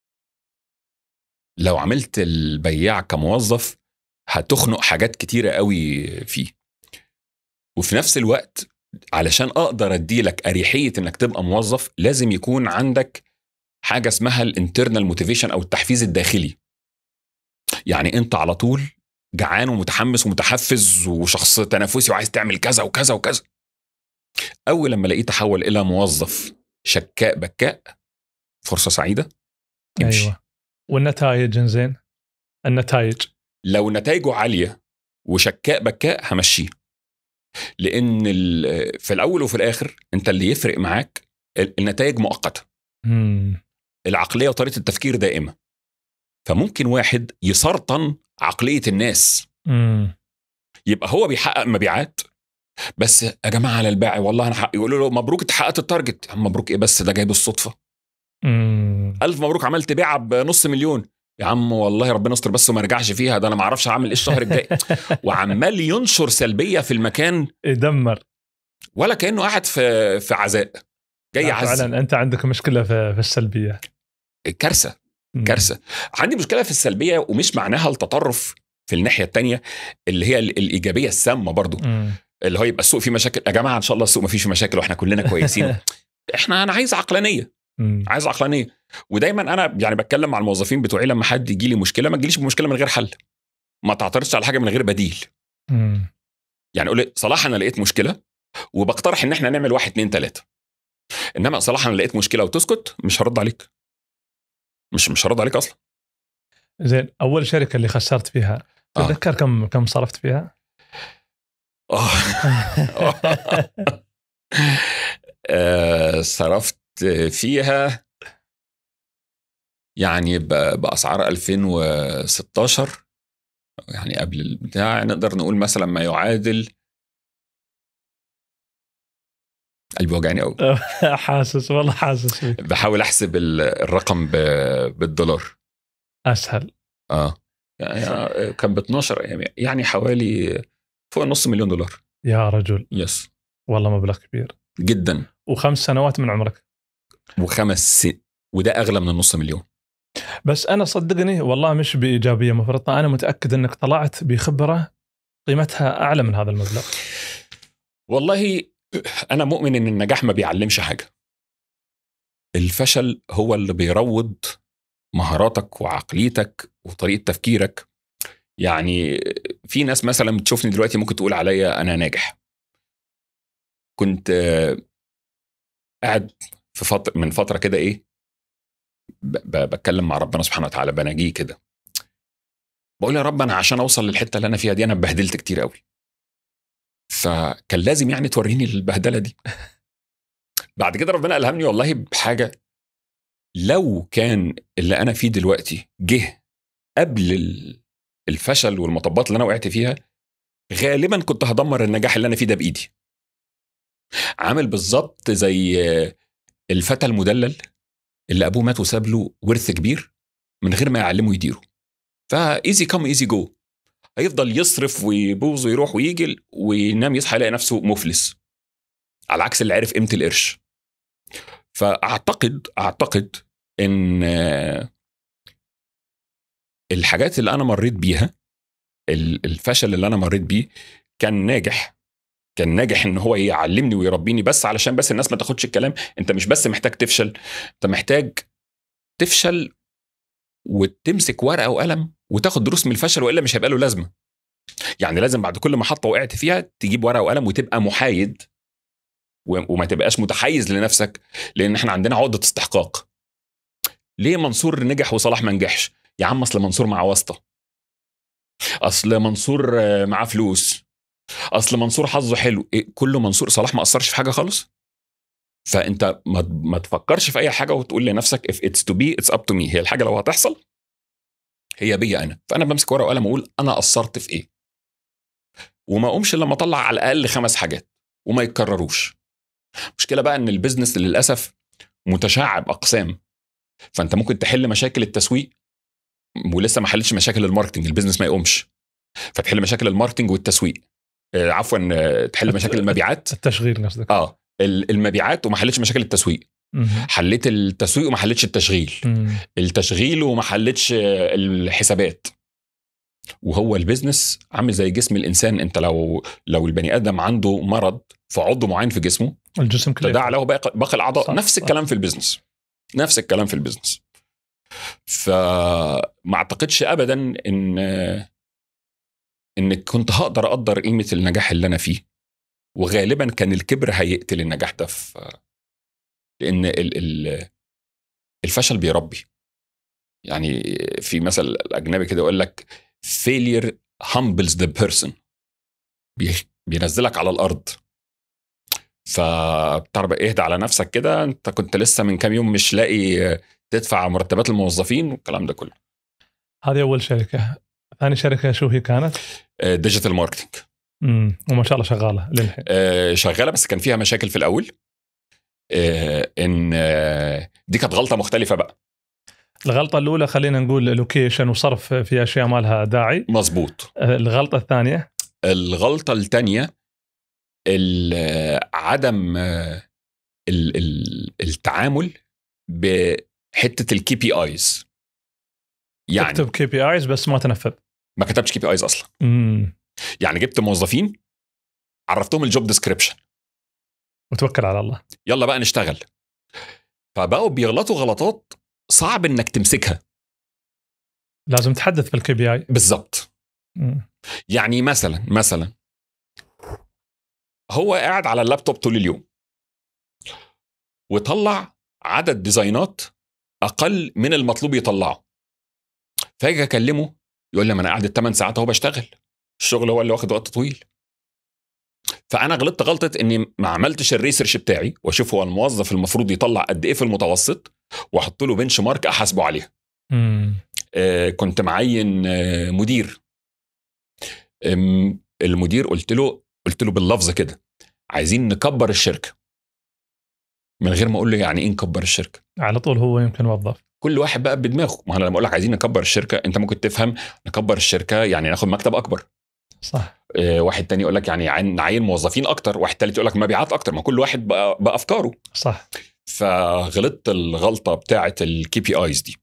لو عملت البياع كموظف هتخنق حاجات كتيرة قوي فيه وفي نفس الوقت علشان اقدر اديلك اريحيه انك تبقى موظف لازم يكون عندك حاجه اسمها الانترنال موتيفيشن او التحفيز الداخلي يعني انت على طول جعان ومتحمس ومتحفز وشخص تنافسي وعايز تعمل كذا وكذا وكذا اول لما الاقيه تحول الى موظف شكاء بكاء فرصه سعيده امشي ايوه والنتائج زين النتائج لو نتائجه عاليه وشكاء بكاء همشيه لان ال- في الاول وفي الاخر انت اللي يفرق معاك ال- النتائج مؤقته مم. العقليه وطريقه التفكير دائمه فممكن واحد يسرطن عقليه الناس مم. يبقى هو بيحقق مبيعات بس يا جماعه على الباعي والله انا حق يقولوا له مبروك انت حققت التارجت يا عم مبروك ايه بس ده جاي بالصدفه مم. الف مبروك عملت بيعه بنص مليون يا عم والله ربنا يستر بس وما رجعش فيها ده انا ما اعرفش هعمل ايه الشهر الجاي وعمال ينشر سلبيه في المكان يدمر ولا كانه قاعد في في عزاء جاي لا، اعذب فعلا انت عندك مشكله في, في السلبيه كارثه مم. كارثه عندي مشكله في السلبيه ومش معناها التطرف في الناحيه الثانيه اللي هي ال- الايجابيه السامه برضو مم. اللي هو يبقى السوق فيه مشاكل يا جماعه ان شاء الله السوق ما فيش مشاكل واحنا كلنا كويسين احنا انا عايز عقلانيه مم. عايز عقلانيه ودايما انا يعني بتكلم مع الموظفين بتوعي لما حد يجي لي مشكله ما تجيليش بمشكله من غير حل ما تعترضش على حاجه من غير بديل مم. يعني قول لي صلاح انا لقيت مشكله وبقترح ان احنا نعمل واحد اتنين تلاته انما صلاح انا لقيت مشكله وتسكت مش هرد عليك مش مش هرد عليك اصلا زين اول شركه اللي خسرت فيها آه. تتذكر كم كم صرفت فيها؟ آه. آه، صرفت فيها يعني ب- باسعار 2016 يعني قبل البتاع نقدر نقول مثلا ما يعادل قلبي وجعني قوي حاسس والله حاسس فيك بحاول احسب ال- الرقم ب- بالدولار اسهل اه يعني كان ب 12 أيام. يعني حوالي فوق نص مليون دولار يا رجل يس والله مبلغ كبير جدا وخمس سنوات من عمرك وخمس سن وده اغلى من النص مليون بس انا صدقني والله مش بايجابيه مفرطه انا متاكد انك طلعت بخبره قيمتها اعلى من هذا المبلغ والله انا مؤمن ان النجاح ما بيعلمش حاجه الفشل هو اللي بيروض مهاراتك وعقليتك وطريقه تفكيرك يعني في ناس مثلا بتشوفني دلوقتي ممكن تقول عليا انا ناجح كنت آه، قاعد في فتره من فتره كده ايه ب- ب- بتكلم مع ربنا سبحانه وتعالى بناجيه كده بقول يا رب انا عشان اوصل للحته اللي انا فيها دي انا اتبهدلت كتير قوي فكان لازم يعني توريني البهدله دي بعد كده ربنا الهمني والله بحاجه لو كان اللي انا فيه دلوقتي جه قبل ال- الفشل والمطبات اللي انا وقعت فيها غالبا كنت هدمر النجاح اللي انا فيه ده بايدي عامل بالظبط زي الفتى المدلل اللي ابوه مات وساب له ورث كبير من غير ما يعلمه يديره فايزي كم ايزي جو هيفضل يصرف ويبوظ ويروح ويجي وينام يصحى يلاقي نفسه مفلس على عكس اللي عرف قيمه القرش فاعتقد اعتقد ان آه، الحاجات اللي انا مريت بيها ال- الفشل اللي انا مريت بيه كان ناجح كان ناجح ان هو يعلمني ويربيني بس علشان بس الناس ما تاخدش الكلام انت مش بس محتاج تفشل انت محتاج تفشل وتمسك ورقه وقلم وتاخد دروس من الفشل والا مش هيبقى له لازمه يعني لازم بعد كل محطه وقعت فيها تجيب ورقه وقلم وتبقى محايد و- وما تبقاش متحيز لنفسك لان احنا عندنا عقده استحقاق ليه منصور نجح وصلاح ما نجحش يا عم اصل منصور مع واسطه اصل منصور آه، معاه فلوس اصل منصور حظه حلو إيه كله منصور صلاح ما اثرش في حاجه خالص فانت ما, ما تفكرش في اي حاجه وتقول لنفسك if it's to be it's up to me هي الحاجه لو هتحصل هي بيا انا فانا بمسك ورقه وقلم واقول انا قصرت في ايه وما اقومش الا لما اطلع على الاقل خمس حاجات وما يتكرروش المشكله بقى ان البيزنس للاسف متشعب اقسام فانت ممكن تحل مشاكل التسويق ولسه ما حلتش مشاكل الماركتنج البيزنس ما يقومش فتحل مشاكل الماركتنج والتسويق آه، عفوا آه، تحل مشاكل المبيعات التشغيل قصدك اه ال- المبيعات وما حلتش مشاكل التسويق مهم. حليت التسويق وما حلتش التشغيل مم. التشغيل وما حلتش آه، الحسابات وهو البيزنس عامل زي جسم الانسان انت لو لو البني ادم عنده مرض في عضو معين في جسمه الجسم كله تداعى له باقي باقي الاعضاء صح، نفس صح. الكلام في البيزنس نفس الكلام في البيزنس فما اعتقدش ابدا ان ان كنت هقدر اقدر قيمه النجاح اللي انا فيه وغالبا كان الكبر هيقتل النجاح ده في لان ال ال الفشل بيربي يعني في مثل الاجنبي كده يقول لك failure humbles the person بي- بينزلك على الارض فبتعرف اهدى على نفسك كده انت كنت لسه من كام يوم مش لاقي تدفع مرتبات الموظفين والكلام ده كله هذه اول شركه ثاني شركه شو هي كانت؟ ديجيتال ماركتنج امم وما شاء الله شغاله للحين شغاله بس كان فيها مشاكل في الاول آه، ان آه، دي كانت غلطه مختلفه بقى الغلطه الاولى خلينا نقول لوكيشن وصرف في اشياء ما لها داعي مظبوط آه، الغلطه الثانيه الغلطه الثانيه عدم آه، ال- ال- التعامل بحته الكي بي ايز يعني تكتب كي بي ايز بس ما تنفذ ما كتبتش كي بي ايز اصلا امم يعني جبت موظفين عرفتهم الجوب ديسكريبشن وتوكل على الله يلا بقى نشتغل فبقوا بيغلطوا غلطات صعب انك تمسكها لازم تحدث في الكي بي اي بالظبط يعني مثلا مثلا هو قاعد على اللابتوب طول اليوم وطلع عدد ديزاينات اقل من المطلوب يطلعه فاجي اكلمه يقول لي ما انا قاعد 8 ساعات اهو بشتغل الشغل هو اللي واخد وقت طويل فانا غلطت غلطه اني ما عملتش الريسيرش بتاعي واشوف هو الموظف المفروض يطلع قد ايه في المتوسط واحط له بنش مارك احاسبه عليها امم آه، كنت معين آه، مدير أم، المدير قلت له قلت له باللفظ كده عايزين نكبر الشركه من غير ما اقول له يعني ايه نكبر الشركه على طول هو يمكن وظف كل واحد بقى بدماغه ما انا لما اقول لك عايزين نكبر الشركه انت ممكن تفهم نكبر الشركه يعني ناخد مكتب اكبر صح آه، واحد تاني يقول لك يعني عين- نعين موظفين اكتر واحد تالت يقول لك مبيعات اكتر ما كل واحد بقى بافكاره صح فغلطت الغلطه بتاعه الكي بي ايز دي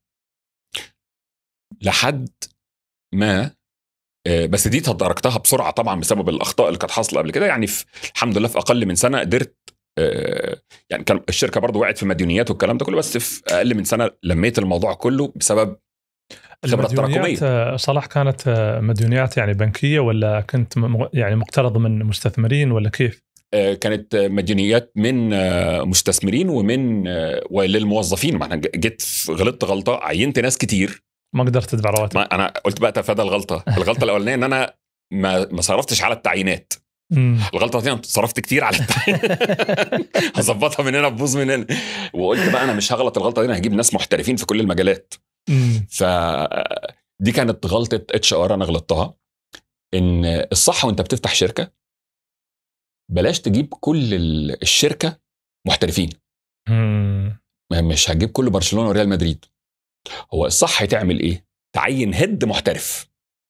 لحد ما آه، بس دي تداركتها بسرعه طبعا بسبب الاخطاء اللي كانت حاصله قبل كده يعني في الحمد لله في اقل من سنه قدرت آه، يعني كان الشركه برضو وقعت في مديونيات والكلام ده كله بس في اقل من سنه لميت الموضوع كله بسبب خبرة المديونيات آه، صلاح كانت آه، مديونيات يعني بنكيه ولا كنت م- يعني مقترض من مستثمرين ولا كيف؟ آه، كانت آه، مديونيات من آه، مستثمرين ومن آه، وللموظفين ما انا ج- جيت في- غلطت غلطه عينت ناس كتير ما قدرت تدفع رواتب ما انا قلت بقى تفادى الغلطه الغلطه الاولانيه ان انا ما ما صرفتش على التعيينات مم. الغلطه الثانيه صرفت كتير على التعيينات هظبطها من هنا تبوظ من هنا وقلت بقى انا مش هغلط الغلطه دي انا هجيب ناس محترفين في كل المجالات مم. ف دي كانت غلطه اتش ار انا غلطتها ان الصح وانت بتفتح شركه بلاش تجيب كل ال- الشركه محترفين مم. ما مش هتجيب كل برشلونه وريال مدريد هو الصح تعمل ايه تعين هيد محترف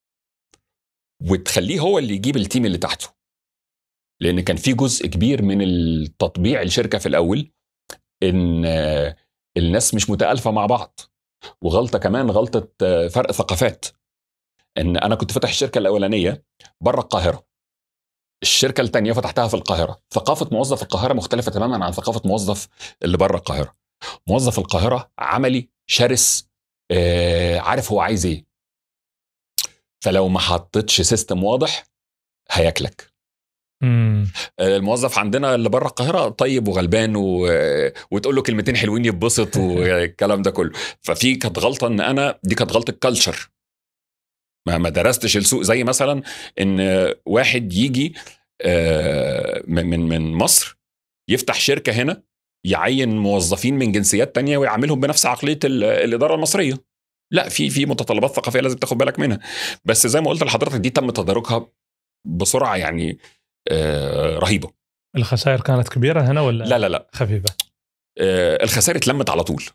وتخليه هو اللي يجيب التيم اللي تحته لان كان في جزء كبير من التطبيع الشركه في الاول ان آه، الناس مش متالفه مع بعض وغلطه كمان غلطه آه، فرق ثقافات ان انا كنت فاتح الشركه الاولانيه بره القاهره الشركه الثانيه فتحتها في القاهره ثقافه موظف القاهره مختلفه تماما عن ثقافه موظف اللي بره القاهره موظف القاهره عملي شرس آه، عارف هو عايز ايه فلو ما حطيتش سيستم واضح هياكلك مم. آه، الموظف عندنا اللي بره القاهره طيب وغلبان و... وتقول له كلمتين حلوين يتبسط والكلام ده كله ففي كانت غلطه ان انا دي كانت غلطه كلتشر ما ما درستش السوق زي مثلا ان واحد يجي آه، من من من مصر يفتح شركه هنا يعين موظفين من جنسيات تانية ويعاملهم بنفس عقليه ال- الاداره المصريه لا في في متطلبات ثقافيه لازم تاخد بالك منها بس زي ما قلت لحضرتك دي تم تداركها بسرعه يعني آه، رهيبه الخسائر كانت كبيره هنا ولا لا لا لا خفيفه؟ آه، الخسائر اتلمت على طول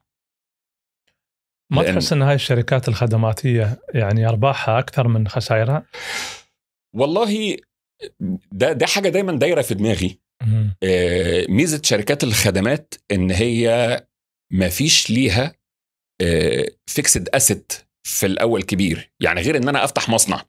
ما لأن- تحس ان هاي الشركات الخدماتيه يعني ارباحها اكثر من خسائرها؟ والله ده ده حاجه دايما دايره في دماغي مم. آه، ميزه شركات الخدمات ان هي ما فيش ليها فيكسد اسيت في الاول كبير يعني غير ان انا افتح مصنع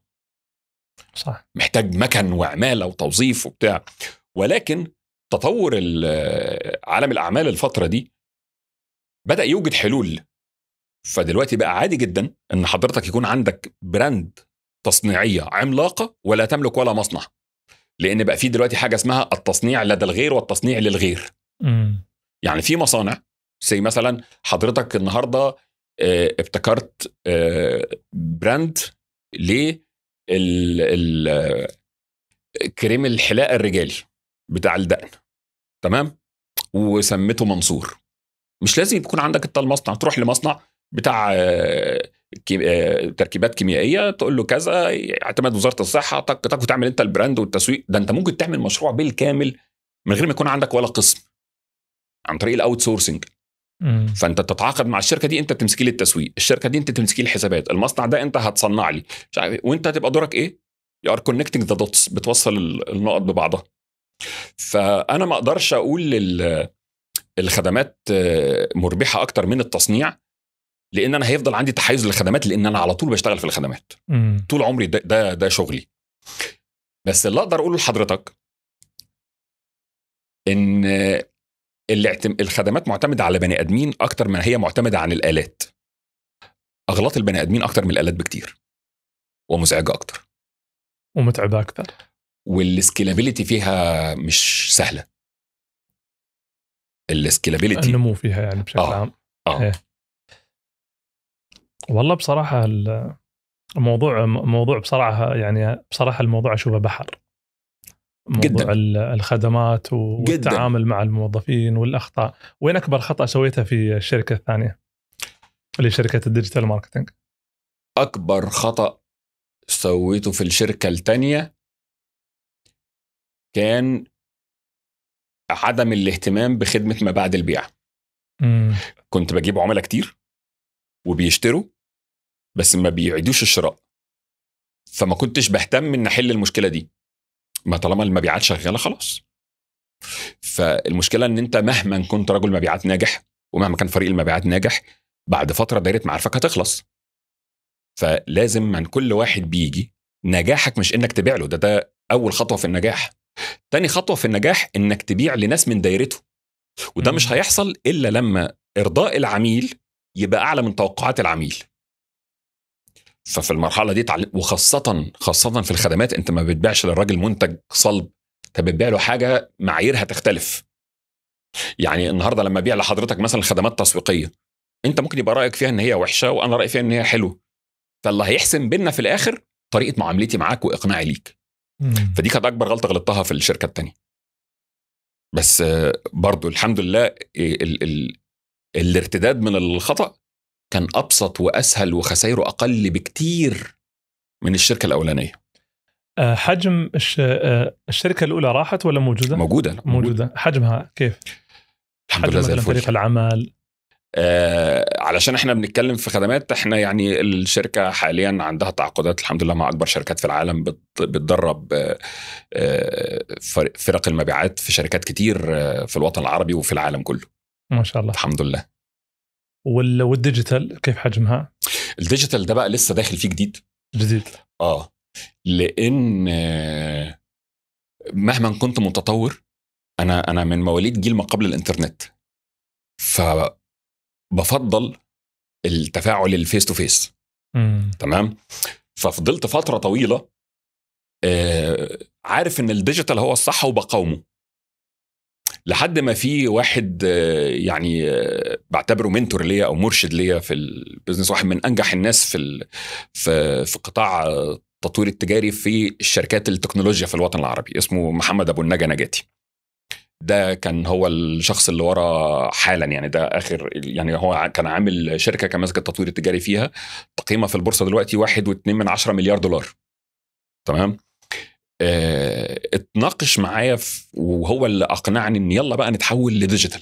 صح محتاج مكن وعماله وتوظيف وبتاع ولكن تطور ال- عالم الاعمال الفتره دي بدا يوجد حلول فدلوقتي بقى عادي جدا ان حضرتك يكون عندك براند تصنيعيه عملاقه ولا تملك ولا مصنع لان بقى في دلوقتي حاجه اسمها التصنيع لدى الغير والتصنيع للغير مم. يعني في مصانع زي مثلا حضرتك النهارده آه، ابتكرت آه، براند ل ال- ال- آه، كريم الحلاقه الرجالي بتاع الدقن تمام وسميته منصور مش لازم يكون عندك انت المصنع تروح لمصنع بتاع آه، كي- آه، تركيبات كيميائيه تقول له كذا اعتماد وزاره الصحه طق طق وتعمل انت البراند والتسويق ده انت ممكن تعمل مشروع بالكامل من غير ما يكون عندك ولا قسم عن طريق الاوت سورسنج مم. فانت تتعاقد مع الشركه دي انت تمسكي لي التسويق الشركه دي انت تمسكي لي الحسابات المصنع ده انت هتصنع لي مش عارف إيه. وانت هتبقى دورك ايه يو ار كونكتنج ذا دوتس بتوصل ال- النقط ببعضها فانا ما اقدرش اقول لل الخدمات آه، مربحه اكتر من التصنيع لان انا هيفضل عندي تحيز للخدمات لان انا على طول بشتغل في الخدمات مم. طول عمري ده ده, ده شغلي بس اللي اقدر اقوله لحضرتك ان الاعتم... الخدمات معتمده على بني ادمين اكتر ما هي معتمده عن الالات اغلاط البني ادمين اكتر من الالات بكتير ومزعجه اكتر ومتعبه اكثر والسكيلابيلتي فيها مش سهله السكيلابيلتي النمو فيها يعني بشكل آه. عام اه إيه. والله بصراحه ال- الموضوع موضوع بصراحه يعني بصراحه الموضوع اشوفه بحر موضوع جداً. ال- الخدمات والتعامل مع الموظفين والاخطاء وين اكبر خطا سويته في الشركه الثانيه اللي هي شركه الديجيتال ماركتينج اكبر خطا سويته في الشركه التانية كان عدم الاهتمام بخدمه ما بعد البيع امم كنت بجيب عملاء كتير وبيشتروا بس ما بيعيدوش الشراء فما كنتش بهتم ان احل المشكله دي ما طالما المبيعات شغاله خلاص فالمشكله ان انت مهما كنت رجل مبيعات ناجح ومهما كان فريق المبيعات ناجح بعد فتره دايره معارفك هتخلص فلازم من كل واحد بيجي نجاحك مش انك تبيع له ده ده اول خطوه في النجاح تاني خطوه في النجاح انك تبيع لناس من دايرته وده مم. مش هيحصل الا لما ارضاء العميل يبقى اعلى من توقعات العميل ففي المرحله دي تعلم وخاصه خاصه في الخدمات انت ما بتبيعش للراجل منتج صلب انت بتبيع له حاجه معاييرها تختلف يعني النهارده لما ابيع لحضرتك مثلا خدمات تسويقيه انت ممكن يبقى رايك فيها ان هي وحشه وانا رايي فيها ان هي حلوه فاللي هيحسم بينا في الاخر طريقه معاملتي معاك واقناعي ليك مم. فدي كانت اكبر غلطه غلطتها في الشركه التانية بس آه، برضو الحمد لله آه، ال ال الارتداد من الخطا كان ابسط واسهل وخسائره اقل بكتير من الشركه الاولانيه آه، حجم الش... آه، الشركه الاولى راحت ولا موجوده؟ موجوده موجوده حجمها كيف؟ الحمد حجم لله زي مثلا فريق الفل العمل آه علشان احنا بنتكلم في خدمات احنا يعني الشركه حاليا عندها تعاقدات الحمد لله مع اكبر شركات في العالم بت- بتدرب آه، آه، فر- فرق المبيعات في شركات كتير آه، في الوطن العربي وفي العالم كله ما شاء الله الحمد لله وال... والديجيتال كيف حجمها؟ الديجيتال ده بقى لسه داخل فيه جديد جديد اه لان آه، مهما كنت متطور انا انا من مواليد جيل ما قبل الانترنت فبفضل التفاعل الفيس تو فيس مم. تمام ففضلت فتره طويله آه، عارف ان الديجيتال هو الصح وبقاومه لحد ما في واحد آه، يعني آه، بعتبره منتور ليا او مرشد ليا في البيزنس واحد من انجح الناس في ال- في في قطاع آه، التطوير التجاري في الشركات التكنولوجيا في الوطن العربي اسمه محمد ابو النجا نجاتي ده كان هو الشخص اللي ورا حالا يعني ده اخر يعني هو كان عامل شركه كان ماسك التطوير التجاري فيها تقييمها في البورصه دلوقتي واحد واتنين من عشرة مليار دولار تمام اه اتناقش معايا في- وهو اللي اقنعني ان يلا بقى نتحول لديجيتال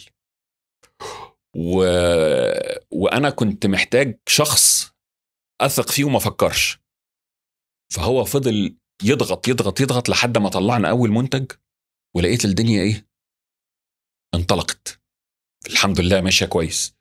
و... وانا كنت محتاج شخص اثق فيه وما فكرش فهو فضل يضغط يضغط يضغط لحد ما طلعنا اول منتج ولقيت الدنيا ايه انطلقت الحمد لله ماشيه كويس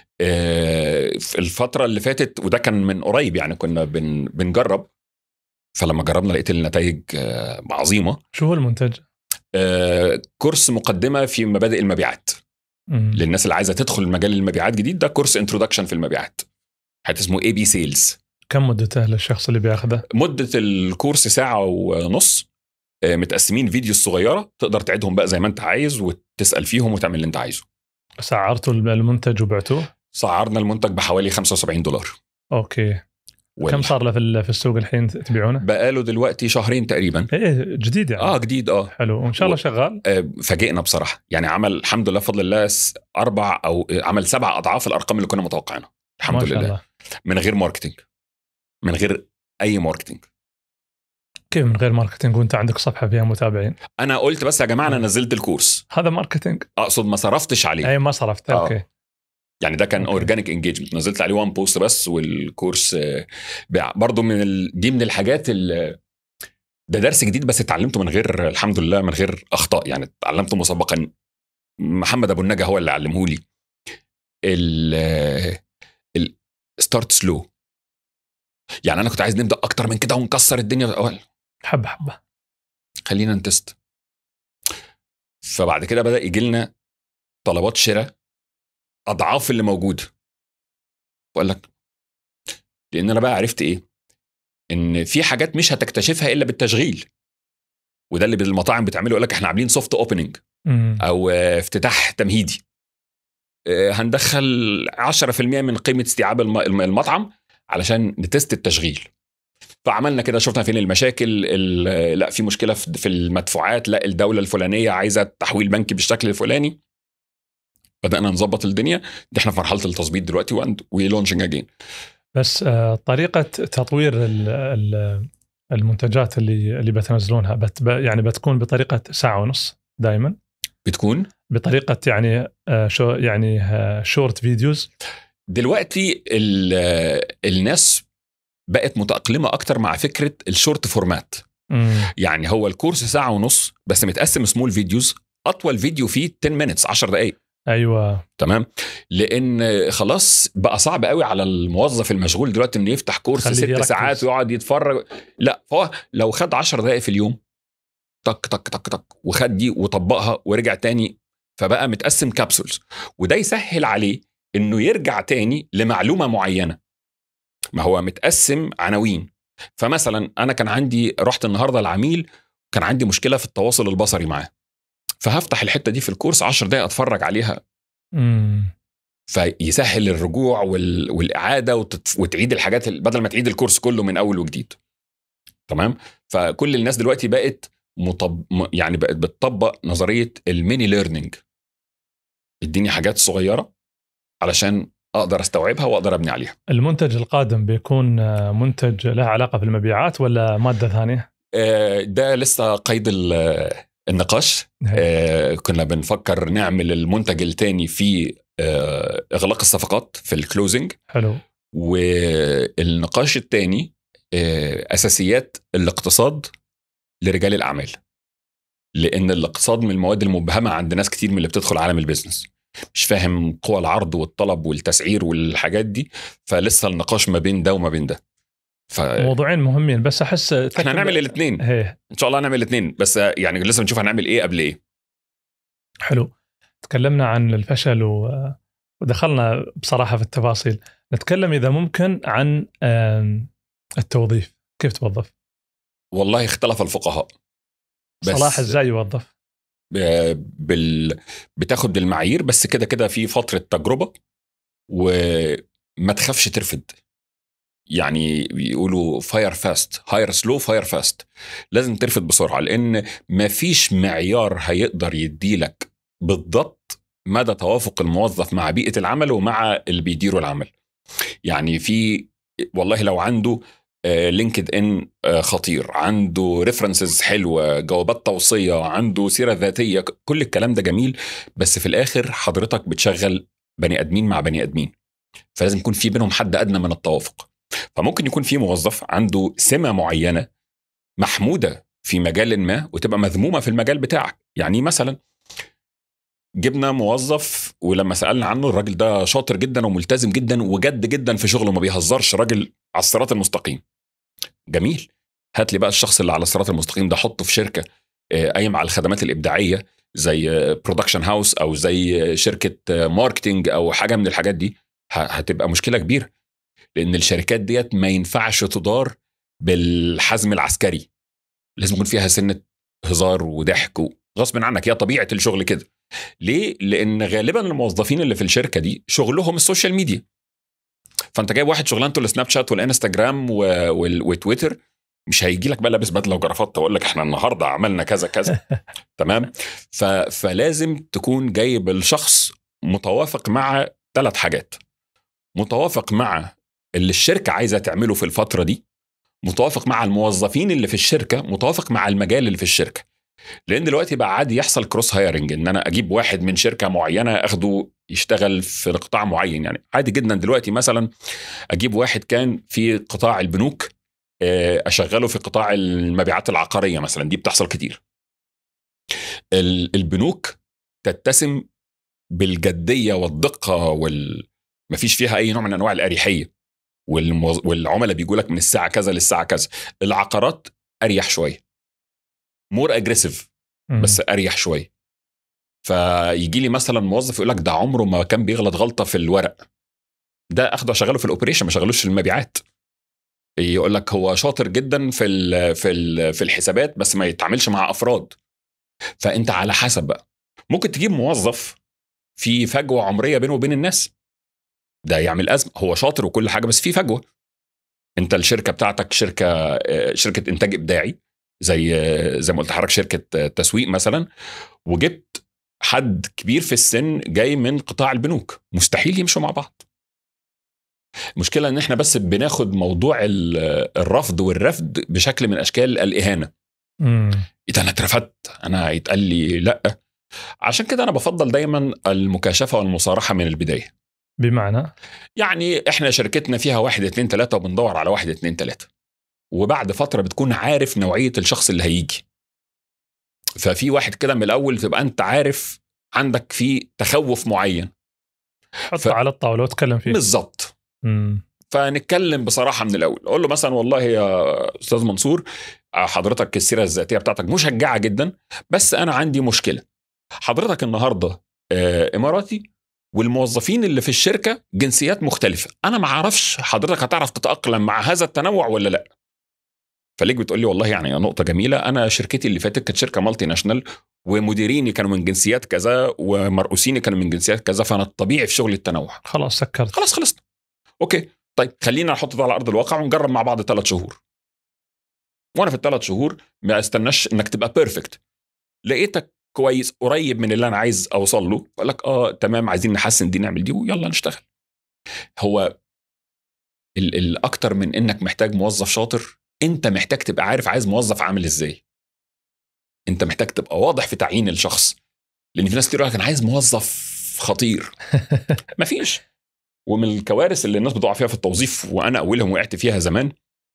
آه، في الفتره اللي فاتت وده كان من قريب يعني كنا بن بنجرب فلما جربنا لقيت النتائج آه، عظيمه شو هو المنتج؟ آه، كورس مقدمه في مبادئ المبيعات مم. للناس اللي عايزه تدخل مجال المبيعات جديد ده كورس انترودكشن في المبيعات حتى اسمه اي بي سيلز كم مدته للشخص اللي بياخذه؟ مده الكورس ساعه ونص آه، متقسمين فيديو صغيره تقدر تعيدهم بقى زي ما انت عايز وتسال فيهم وتعمل اللي انت عايزه سعرتوا المنتج وبعتوه؟ سعرنا المنتج بحوالي 75 دولار اوكي وال- كم صار له في ال- في السوق الحين تبيعونه؟ بقاله دلوقتي شهرين تقريبا ايه جديد يعني اه جديد اه حلو وان شاء الله و- شغال آه، فاجئنا بصراحه يعني عمل الحمد لله بفضل الله س- اربع او آه، عمل سبع اضعاف الارقام اللي كنا متوقعينها الحمد ما شاء لله الله من غير ماركتينج من غير اي ماركتينج كيف من غير ماركتينج وانت عندك صفحه فيها متابعين؟ انا قلت بس يا جماعه انا نزلت الكورس هذا ماركتينج اقصد ما صرفتش عليه اي ما صرفت آه. اوكي يعني ده كان أوكي. اورجانيك انجيجمنت نزلت عليه وان بوست بس والكورس آه، بيع برضو من ال... دي من الحاجات ال... ده درس جديد بس اتعلمته من غير الحمد لله من غير اخطاء يعني اتعلمته مسبقا محمد ابو النجا هو اللي علمه لي الستارت سلو يعني انا كنت عايز نبدا اكتر من كده ونكسر الدنيا في الاول حبه حبه خلينا نتست فبعد كده بدا يجي لنا طلبات شراء اضعاف اللي موجوده بقول لك لان انا بقى عرفت ايه ان في حاجات مش هتكتشفها الا بالتشغيل وده اللي المطاعم بتعمله يقول لك احنا عاملين سوفت اوبننج مم. او آه، افتتاح تمهيدي آه، هندخل 10% من قيمه استيعاب الم- الم- المطعم علشان نتست التشغيل فعملنا كده شفنا فين المشاكل ال- لا في مشكله في في المدفوعات لا الدوله الفلانيه عايزه تحويل بنكي بالشكل الفلاني بدانا نظبط الدنيا دي احنا في مرحله التظبيط دلوقتي وي لونشنج اجين بس آه، طريقه تطوير ال- ال- المنتجات اللي اللي بتنزلونها بت يعني بتكون بطريقه ساعه ونص دائما بتكون بطريقه يعني آه، شو يعني شورت فيديوز دلوقتي ال- الناس بقت متأقلمة أكتر مع فكرة الشورت فورمات يعني هو الكورس ساعة ونص بس متقسم سمول فيديوز أطول فيديو فيه 10 minutes 10 دقايق ايوه تمام لان خلاص بقى صعب قوي على الموظف المشغول دلوقتي انه يفتح كورس خليه ست يركز. ساعات ويقعد يتفرج لا فهو لو خد 10 دقائق في اليوم تك تك تك تك وخد دي وطبقها ورجع تاني فبقى متقسم كابسولز وده يسهل عليه انه يرجع تاني لمعلومه معينه ما هو متقسم عناوين فمثلا انا كان عندي رحت النهارده العميل كان عندي مشكله في التواصل البصري معاه فهفتح الحته دي في الكورس 10 دقائق اتفرج عليها امم فيسهل الرجوع وال... والاعاده وتت... وتعيد الحاجات ال- بدل ما تعيد الكورس كله من اول وجديد تمام فكل الناس دلوقتي بقت مطب... م- يعني بقت بتطبق نظريه الميني ليرنينج اديني حاجات صغيره علشان اقدر استوعبها واقدر ابني عليها المنتج القادم بيكون آه، منتج له علاقه في المبيعات ولا ماده ثانيه؟ آه، ده لسه قيد ال- النقاش آه، كنا بنفكر نعمل المنتج التاني في آه، اغلاق الصفقات في الكلوزنج حلو والنقاش الثاني اساسيات الاقتصاد لرجال الاعمال لان الاقتصاد من المواد المبهمه عند ناس كتير من اللي بتدخل عالم البيزنس مش فاهم قوى العرض والطلب والتسعير والحاجات دي فلسه النقاش ما بين ده وما بين ده فاحنا موضوعين مهمين بس احس هنعمل الاثنين هي ان شاء الله هنعمل الاثنين بس يعني لسه بنشوف هنعمل ايه قبل ايه حلو تكلمنا عن الفشل و... ودخلنا بصراحه في التفاصيل نتكلم اذا ممكن عن آم، التوظيف كيف توظف؟ والله اختلف الفقهاء بس- صلاح ازاي يوظف؟ بال... بتاخد المعايير بس كده كده في فتره تجربه وما تخافش ترفد يعني بيقولوا فاير فاست هاير سلو فاير فاست لازم ترفد بسرعه لان ما فيش معيار هيقدر يديلك بالضبط مدى توافق الموظف مع بيئه العمل ومع اللي بيديروا العمل يعني في والله لو عنده لينكد ان خطير عنده ريفرنسز حلوه جوابات توصيه عنده سيره ذاتيه كل الكلام ده جميل بس في الاخر حضرتك بتشغل بني ادمين مع بني ادمين فلازم يكون في بينهم حد ادنى من التوافق فممكن يكون في موظف عنده سمه معينه محموده في مجال ما وتبقى مذمومه في المجال بتاعك يعني مثلا جبنا موظف ولما سالنا عنه الراجل ده شاطر جدا وملتزم جدا وجد جدا في شغله ما بيهزرش راجل على الصراط المستقيم جميل هات لي بقى الشخص اللي على الصراط المستقيم ده حطه في شركه آه، قايم على الخدمات الابداعيه زي برودكشن هاوس او زي شركه ماركتنج او حاجه من الحاجات دي ه- هتبقى مشكله كبيره لان الشركات ديت ما ينفعش تدار بالحزم العسكري لازم يكون فيها سنه هزار وضحك غصب عنك هي طبيعه الشغل كده ليه لان غالبا الموظفين اللي في الشركه دي شغلهم السوشيال ميديا فانت جايب واحد شغلانته السناب شات والانستجرام و... وال... وتويتر مش هيجي لك بقى لابس بدله وجرافات تقول لك احنا النهارده عملنا كذا كذا تمام ف... فلازم تكون جايب الشخص متوافق مع ثلاث حاجات متوافق مع اللي الشركه عايزه تعمله في الفتره دي متوافق مع الموظفين اللي في الشركه متوافق مع المجال اللي في الشركه لان دلوقتي بقى عادي يحصل كروس هايرنج ان انا اجيب واحد من شركه معينه اخده يشتغل في قطاع معين يعني عادي جدا دلوقتي مثلا اجيب واحد كان في قطاع البنوك آه، اشغله في قطاع المبيعات العقاريه مثلا دي بتحصل كتير ال- البنوك تتسم بالجديه والدقه وال مفيش فيها اي نوع من انواع الاريحيه والموز... والعملاء بيجوا لك من الساعه كذا للساعه كذا العقارات اريح شويه مور اجريسيف مم. بس اريح شويه فيجي لي مثلا موظف يقول لك ده عمره ما كان بيغلط غلطه في الورق ده اخده اشغله في الاوبريشن ما شغلوش في المبيعات يقول لك هو شاطر جدا في ال في ال في الحسابات بس ما يتعاملش مع افراد فانت على حسب بقى ممكن تجيب موظف في فجوه عمريه بينه وبين الناس ده يعمل ازمه هو شاطر وكل حاجه بس في فجوه انت الشركه بتاعتك شركه آه، شركه انتاج ابداعي زي آه، زي ما قلت لحضرتك شركه آه، تسويق مثلا وجبت حد كبير في السن جاي من قطاع البنوك مستحيل يمشوا مع بعض المشكله ان احنا بس بناخد موضوع ال- الرفض والرفض بشكل من اشكال الاهانه مم. ايه ده انا اترفدت انا يتقال لي لا عشان كده انا بفضل دايما المكاشفه والمصارحه من البدايه بمعنى يعني احنا شركتنا فيها واحد اتنين تلاته وبندور على واحد اتنين تلاته وبعد فتره بتكون عارف نوعيه الشخص اللي هيجي ففي واحد كده من الاول تبقى انت عارف عندك فيه تخوف معين حطه ف- على الطاوله وتكلم فيه بالظبط مم. فنتكلم بصراحه من الاول اقول له مثلا والله يا استاذ منصور حضرتك السيره الذاتيه بتاعتك مشجعه جدا بس انا عندي مشكله حضرتك النهارده آه، اماراتي والموظفين اللي في الشركه جنسيات مختلفه انا ما اعرفش حضرتك هتعرف تتاقلم مع هذا التنوع ولا لا فليك بتقول لي والله يعني نقطه جميله انا شركتي اللي فاتت كانت شركه مالتي ناشونال ومديريني كانوا من جنسيات كذا ومرؤوسيني كانوا من جنسيات كذا فانا الطبيعي في شغلي التنوع خلاص سكرت خلاص خلصنا اوكي طيب خلينا نحط ده على ارض الواقع ونجرب مع بعض ثلاث شهور وانا في الثلاث شهور ما استناش انك تبقى بيرفكت لقيتك كويس قريب من اللي انا عايز اوصل له اقول لك اه تمام عايزين نحسن دي نعمل دي ويلا نشتغل هو ال- الاكتر من انك محتاج موظف شاطر انت محتاج تبقى عارف عايز موظف عامل ازاي انت محتاج تبقى واضح في تعيين الشخص لان في ناس كتير يقول لك انا عايز موظف خطير مفيش ومن الكوارث اللي الناس بتقع فيها في التوظيف وانا اولهم وقعت فيها زمان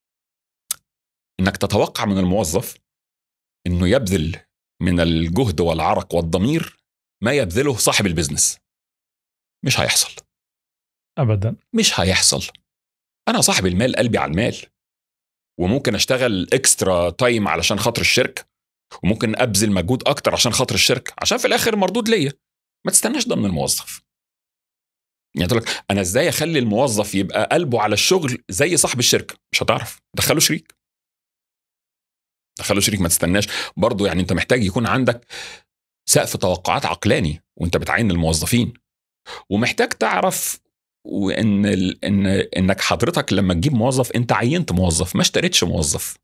انك تتوقع من الموظف انه يبذل من الجهد والعرق والضمير ما يبذله صاحب البزنس مش هيحصل ابدا مش هيحصل انا صاحب المال قلبي على المال وممكن اشتغل اكسترا تايم علشان خاطر الشركه وممكن ابذل مجهود اكتر عشان خاطر الشركه عشان في الاخر مردود ليا ما تستناش ده من الموظف يعني تقول لك انا ازاي اخلي الموظف يبقى قلبه على الشغل زي صاحب الشركه مش هتعرف دخله شريك دخله شريك ما تستناش برضه يعني انت محتاج يكون عندك سقف توقعات عقلاني وانت بتعين الموظفين ومحتاج تعرف وان ال... ان انك حضرتك لما تجيب موظف انت عينت موظف ما اشتريتش موظف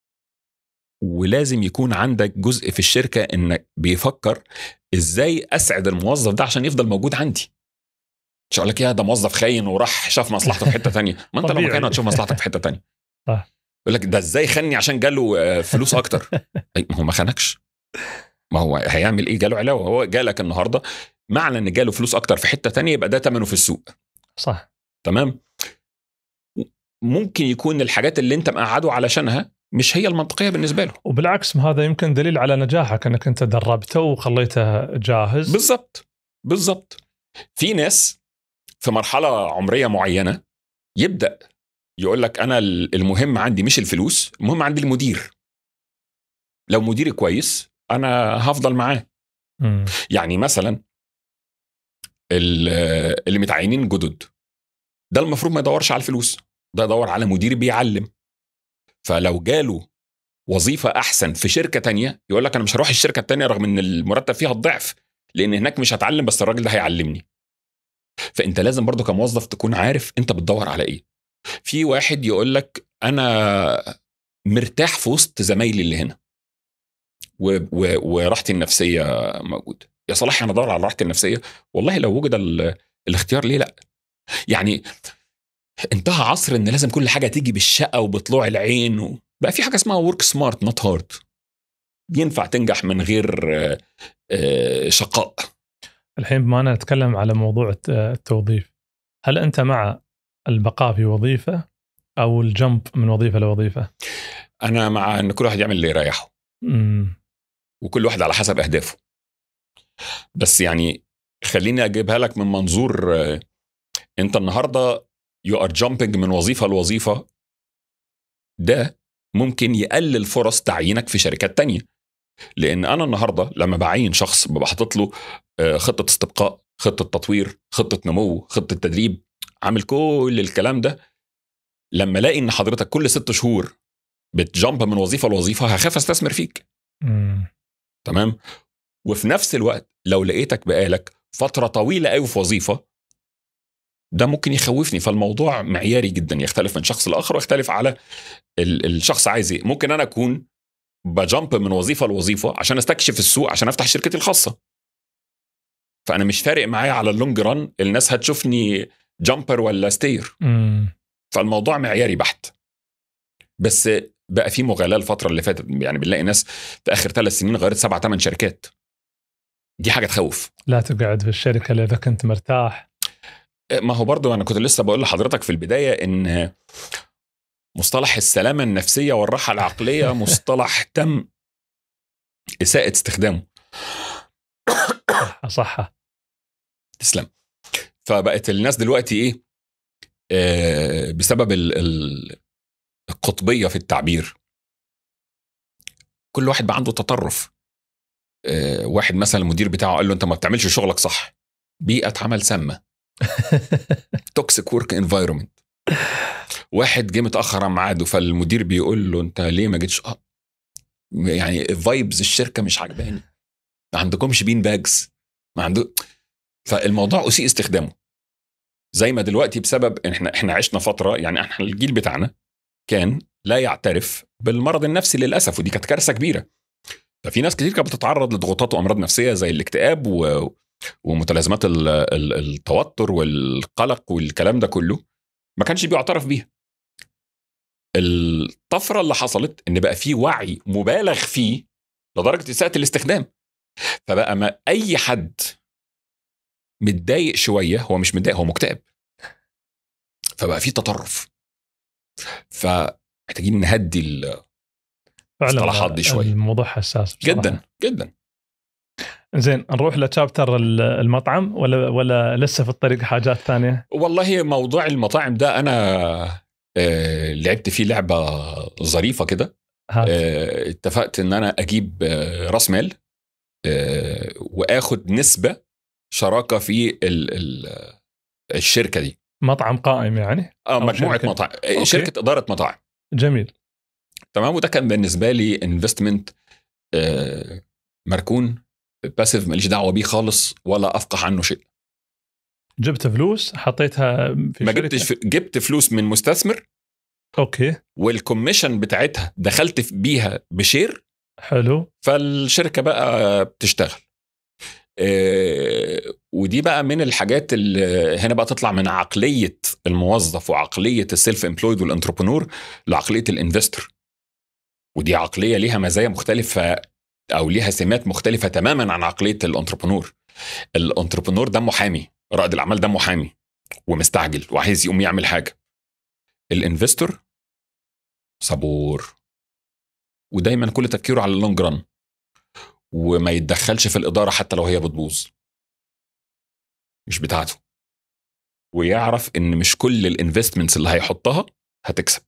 ولازم يكون عندك جزء في الشركه انك بيفكر ازاي اسعد الموظف ده عشان يفضل موجود عندي مش هقول لك يا ده موظف خاين وراح شاف مصلحته في حته تانية ما انت لو طبيعي. مكانه هتشوف مصلحتك في حته تانية صح. يقول لك ده ازاي خني عشان جاله آه، فلوس اكتر أي، ما هو ما خانكش ما هو هيعمل ايه جاله علاوه هو جالك النهارده معنى ان جاله فلوس اكتر في حته تانية يبقى ده ثمنه في السوق صح تمام ممكن يكون الحاجات اللي انت مقعده علشانها مش هي المنطقيه بالنسبه له وبالعكس ما هذا يمكن دليل على نجاحك انك انت دربته وخليته جاهز بالظبط بالظبط في ناس في مرحله عمريه معينه يبدا يقول لك انا المهم عندي مش الفلوس المهم عندي المدير لو مديري كويس انا هفضل معاه مم. يعني مثلا ال- اللي متعينين جدد ده المفروض ما يدورش على الفلوس ده يدور على مدير بيعلم فلو جاله وظيفة أحسن في شركة تانية يقول لك أنا مش هروح الشركة التانية رغم إن المرتب فيها الضعف لأن هناك مش هتعلم بس الراجل ده هيعلمني فأنت لازم برضو كموظف تكون عارف أنت بتدور على إيه في واحد يقول لك أنا مرتاح في وسط زمايلي اللي هنا و... و... وراحتي النفسية موجودة يا صلاح أنا أدور على راحتي النفسية والله لو وجد ال... الاختيار ليه لا يعني انتهى عصر ان لازم كل حاجه تيجي بالشقه وبطلوع العين و... بقى في حاجه اسمها ورك سمارت نوت هارد ينفع تنجح من غير آه، آه، شقاء الحين بما أنا نتكلم على موضوع الت- التوظيف هل انت مع البقاء في وظيفه او الجمب من وظيفه لوظيفه؟ انا مع ان كل واحد يعمل اللي يريحه مم. وكل واحد على حسب اهدافه بس يعني خليني اجيبها لك من منظور آه، انت النهارده يو ار جامبنج من وظيفه لوظيفه ده ممكن يقلل فرص تعيينك في شركات تانية لان انا النهارده لما بعين شخص ببقى حاطط له آه، خطه استبقاء خطه تطوير خطه نمو خطه تدريب عامل كل الكلام ده لما الاقي ان حضرتك كل ست شهور بتجامب من وظيفه لوظيفه هخاف استثمر فيك مم. تمام وفي نفس الوقت لو لقيتك بقالك فتره طويله قوي في وظيفه ده ممكن يخوفني فالموضوع معياري جدا يختلف من شخص لاخر ويختلف على ال- الشخص عايز ايه ممكن انا اكون بجامب من وظيفه لوظيفه عشان استكشف السوق عشان افتح شركتي الخاصه فانا مش فارق معايا على اللونج ران الناس هتشوفني جامبر ولا ستير مم. فالموضوع معياري بحت بس بقى في مغالاه الفتره اللي فاتت يعني بنلاقي ناس في اخر ثلاث سنين غيرت سبع ثمان شركات دي حاجه تخوف لا تقعد في الشركه الا اذا كنت مرتاح ما هو برضو انا كنت لسه بقول لحضرتك في البدايه ان مصطلح السلامه النفسيه والراحه العقليه مصطلح تم اساءه استخدامه صح صح تسلم فبقت الناس دلوقتي ايه آه بسبب ال- ال- القطبيه في التعبير كل واحد بقى عنده تطرف آه واحد مثلا المدير بتاعه قال له انت ما بتعملش شغلك صح بيئه عمل سامه توكسيك ورك انفايرمنت واحد جه متاخر عن ميعاده فالمدير بيقول له انت ليه ما جيتش اه يعني فايبز الشركه مش عجباني ما عندكمش بين باجز ما عنده فالموضوع اسيء استخدامه زي ما دلوقتي بسبب إن احنا احنا عشنا فتره يعني احنا الجيل بتاعنا كان لا يعترف بالمرض النفسي للاسف ودي كانت كارثه كبيره ففي ناس كتير كانت بتتعرض لضغوطات وامراض نفسيه زي الاكتئاب و... ومتلازمات ال... ال... التوتر والقلق والكلام ده كله ما كانش بيعترف بيها الطفره اللي حصلت ان بقى في وعي مبالغ فيه لدرجه اساءه الاستخدام فبقى ما اي حد متضايق شويه هو مش متضايق هو مكتئب فبقى في تطرف فمحتاجين نهدي ال- فعلا المصطلحات دي شوي. الموضوع حساس بصراحة. جدا جدا زين نروح لتشابتر ال- المطعم ولا ولا لسه في الطريق حاجات ثانيه؟ والله موضوع المطاعم ده انا آه، لعبت فيه لعبه ظريفه كده هات آه، اتفقت ان انا اجيب آه، راس مال آه، واخد نسبه شراكه في ال ال الشركه دي مطعم قائم يعني اه أو مجموعه شركة. مطاعم آه، أوكي. شركه اداره مطاعم جميل تمام وده كان بالنسبه لي انفستمنت مركون باسيف ماليش دعوه بيه خالص ولا افقه عنه شيء جبت فلوس حطيتها في ما شركة؟ جبتش ف- جبت فلوس من مستثمر اوكي والكوميشن بتاعتها دخلت في- بيها بشير حلو فالشركه بقى بتشتغل آه، ودي بقى من الحاجات اللي هنا بقى تطلع من عقليه الموظف وعقليه السيلف امبلويد والانتربرنور لعقليه الانفستور ودي عقليه ليها مزايا مختلفه او ليها سمات مختلفه تماما عن عقليه الانتربرنور الانتربرنور ده محامي رائد الاعمال ده محامي ومستعجل وعايز يقوم يعمل حاجه الانفستور صبور ودايما كل تفكيره على اللونج ران وما يتدخلش في الاداره حتى لو هي بتبوظ مش بتاعته ويعرف ان مش كل الانفستمنتس اللي هيحطها هتكسب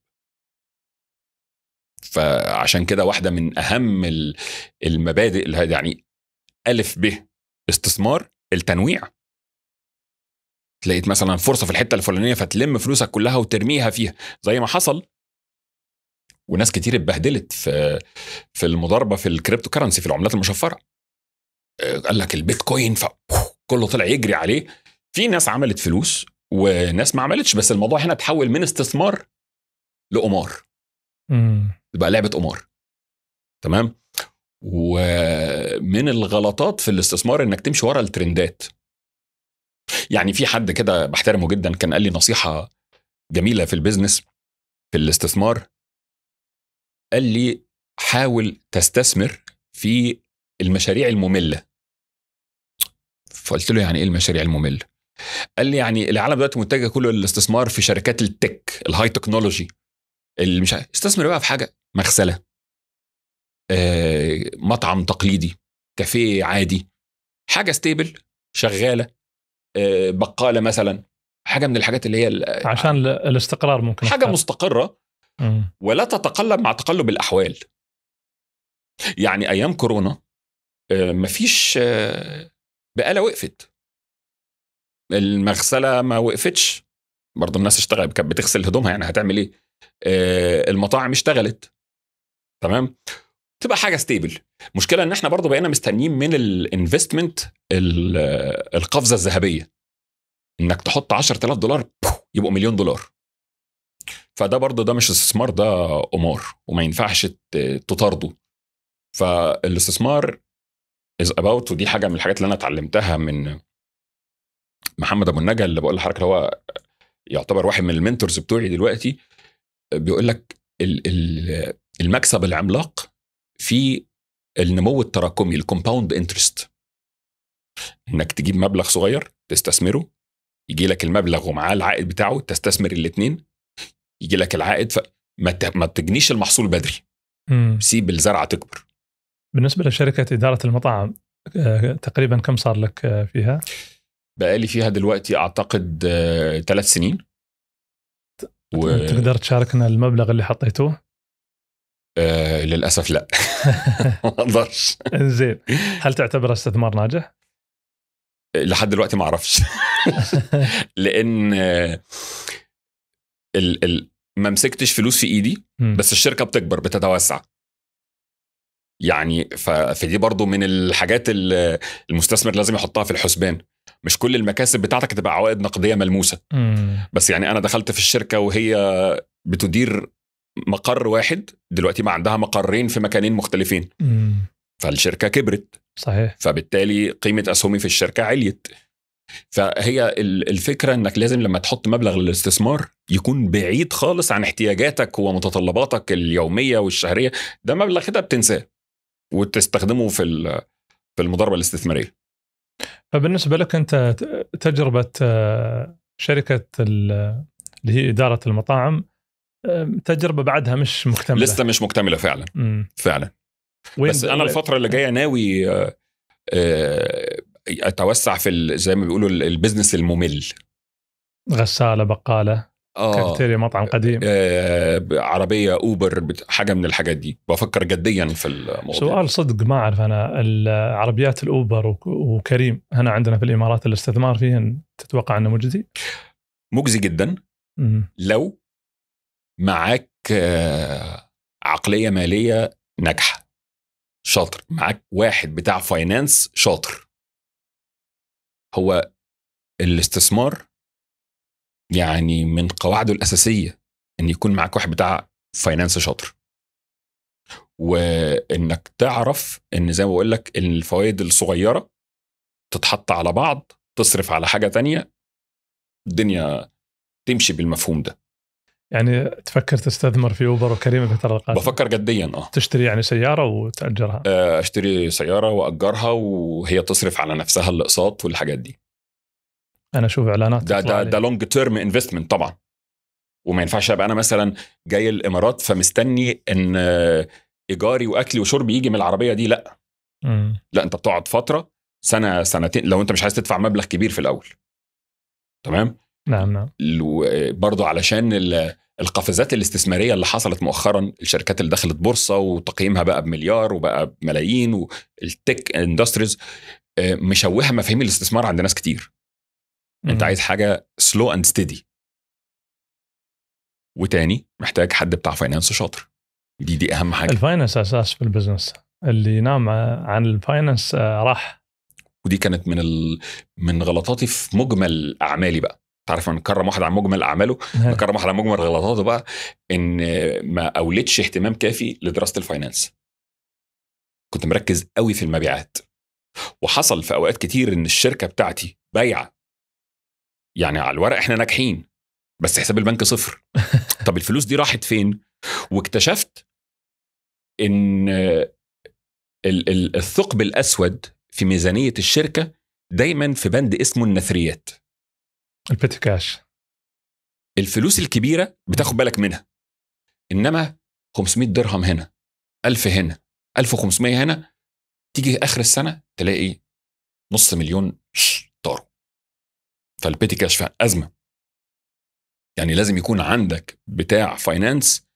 فعشان كده واحده من اهم ال- المبادئ اللي هي- يعني الف ب استثمار التنويع تلاقيت مثلا فرصه في الحته الفلانيه فتلم فلوسك كلها وترميها فيها زي ما حصل وناس كتير اتبهدلت في في المضاربه في الكريبتو كرنسي في العملات المشفره آه، قال لك البيتكوين فكله طلع يجري عليه في ناس عملت فلوس وناس ما عملتش بس الموضوع هنا تحول من استثمار لقمار امم بقى لعبه قمار تمام ومن الغلطات في الاستثمار انك تمشي ورا الترندات يعني في حد كده بحترمه جدا كان قال لي نصيحه جميله في البيزنس في الاستثمار قال لي حاول تستثمر في المشاريع الممله فقلت له يعني ايه المشاريع الممله قال لي يعني العالم دلوقتي متجه كله للاستثمار في شركات التك الهاي تكنولوجي اللي مش عارف- استثمر بقى في حاجه مغسله آه، مطعم تقليدي كافيه عادي حاجه ستيبل شغاله آه، بقاله مثلا حاجه من الحاجات اللي هي ال- عشان ال- الاستقرار ممكن حاجه أكثر. مستقره مم. ولا تتقلب مع تقلب الاحوال يعني ايام كورونا آه، مفيش آه، بقاله وقفت المغسله ما وقفتش برضه الناس اشتغلت كانت بتغسل هدومها يعني هتعمل ايه آه، المطاعم اشتغلت تمام تبقى حاجه ستيبل مشكله ان احنا برضه بقينا مستنيين من الانفستمنت القفزه الذهبيه انك تحط 10000 دولار بوف، يبقوا مليون دولار فده برضه ده مش استثمار ده قمار وما ينفعش ت- تطارده فالاستثمار از اباوت ودي حاجه من الحاجات اللي انا اتعلمتها من محمد ابو النجا اللي بقول لحضرتك اللي هو يعتبر واحد من المنتورز بتوعي دلوقتي بيقول لك ال- ال- المكسب العملاق في النمو التراكمي الكومباوند انترست انك تجيب مبلغ صغير تستثمره يجي لك المبلغ ومعاه العائد بتاعه تستثمر الاثنين يجي لك العائد فما ت- ما تجنيش المحصول بدري مم. سيب الزرعه تكبر بالنسبه لشركه اداره المطاعم آه، تقريبا كم صار لك آه، فيها؟ بقالي فيها دلوقتي اعتقد ثلاث سنين و... تقدر تشاركنا المبلغ اللي حطيتوه؟ آه للاسف لا ما اقدرش زين هل تعتبره استثمار ناجح؟ لحد دلوقتي ما اعرفش لان آه، ال ال ما مسكتش فلوس في ايدي مم. بس الشركه بتكبر بتتوسع يعني ف- فدي برضو من الحاجات اللي المستثمر لازم يحطها في الحسبان مش كل المكاسب بتاعتك تبقى عوائد نقديه ملموسه مم. بس يعني انا دخلت في الشركه وهي بتدير مقر واحد دلوقتي ما عندها مقرين في مكانين مختلفين مم. فالشركه كبرت صحيح فبالتالي قيمه اسهمي في الشركه عليت فهي ال- الفكره انك لازم لما تحط مبلغ للاستثمار يكون بعيد خالص عن احتياجاتك ومتطلباتك اليوميه والشهريه ده مبلغ كده بتنساه وتستخدمه في ال- في المضاربه الاستثماريه فبالنسبه لك انت ت- تجربه آه، شركه ال- اللي هي اداره المطاعم آه، تجربه بعدها مش مكتمله لسه مش مكتمله فعلا مم. فعلا وين بس انا الفتره اللي جايه ناوي آه، آه، اتوسع في ال- زي ما بيقولوا ال- البيزنس الممل غساله بقاله اه كافيتيريا مطعم قديم آه، عربيه اوبر بت- حاجه من الحاجات دي بفكر جديا في الموضوع سؤال صدق ما اعرف انا العربيات الاوبر وك- وكريم هنا عندنا في الامارات الاستثمار فيهن تتوقع انه مجزي؟ مجزي جدا مم. لو معاك آه، عقليه ماليه ناجحه شاطر معاك واحد بتاع فاينانس شاطر هو الاستثمار يعني من قواعده الاساسيه ان يكون معاك واحد بتاع فاينانس شاطر وانك تعرف ان زي ما بقول لك ان الفوائد الصغيره تتحط على بعض تصرف على حاجه تانية الدنيا تمشي بالمفهوم ده يعني تفكر تستثمر في اوبر وكريم الفتره القادمه بفكر جديا اه تشتري يعني سياره وتاجرها آه، اشتري سياره واجرها وهي تصرف على نفسها الاقساط والحاجات دي انا اشوف اعلانات ده تطلع ده لي. ده لونج تيرم انفستمنت طبعا وما ينفعش ابقى انا مثلا جاي الامارات فمستني ان آه، ايجاري واكلي وشربي يجي من العربيه دي لا مم. لا انت بتقعد فتره سنه سنتين لو انت مش عايز تدفع مبلغ كبير في الاول تمام نعم نعم برضه علشان ال- القفزات الاستثماريه اللي حصلت مؤخرا الشركات اللي دخلت بورصه وتقييمها بقى بمليار وبقى بملايين والتك اندستريز مشوهه مفاهيم الاستثمار عند ناس كتير انت مم. عايز حاجه سلو اند ستيدي وتاني محتاج حد بتاع فاينانس شاطر دي دي اهم حاجه الفاينانس اساس في البزنس اللي ينام عن الفاينانس آه، راح ودي كانت من ال... من غلطاتي في مجمل اعمالي بقى تعرف انا نكرم واحد عن مجمل اعماله نكرم واحد عن مجمل غلطاته بقى ان ما اولتش اهتمام كافي لدراسه الفاينانس كنت مركز قوي في المبيعات وحصل في اوقات كتير ان الشركه بتاعتي بايعه يعني على الورق احنا ناجحين بس حساب البنك صفر طب الفلوس دي راحت فين واكتشفت ان ال- ال- الثقب الاسود في ميزانيه الشركه دايما في بند اسمه النثريات البيتي كاش الفلوس الكبيره بتاخد بالك منها انما 500 درهم هنا 1000 هنا 1500 هنا تيجي اخر السنه تلاقي نص مليون شش، طاروا فالبيتي كاش فعلا ازمه يعني لازم يكون عندك بتاع فاينانس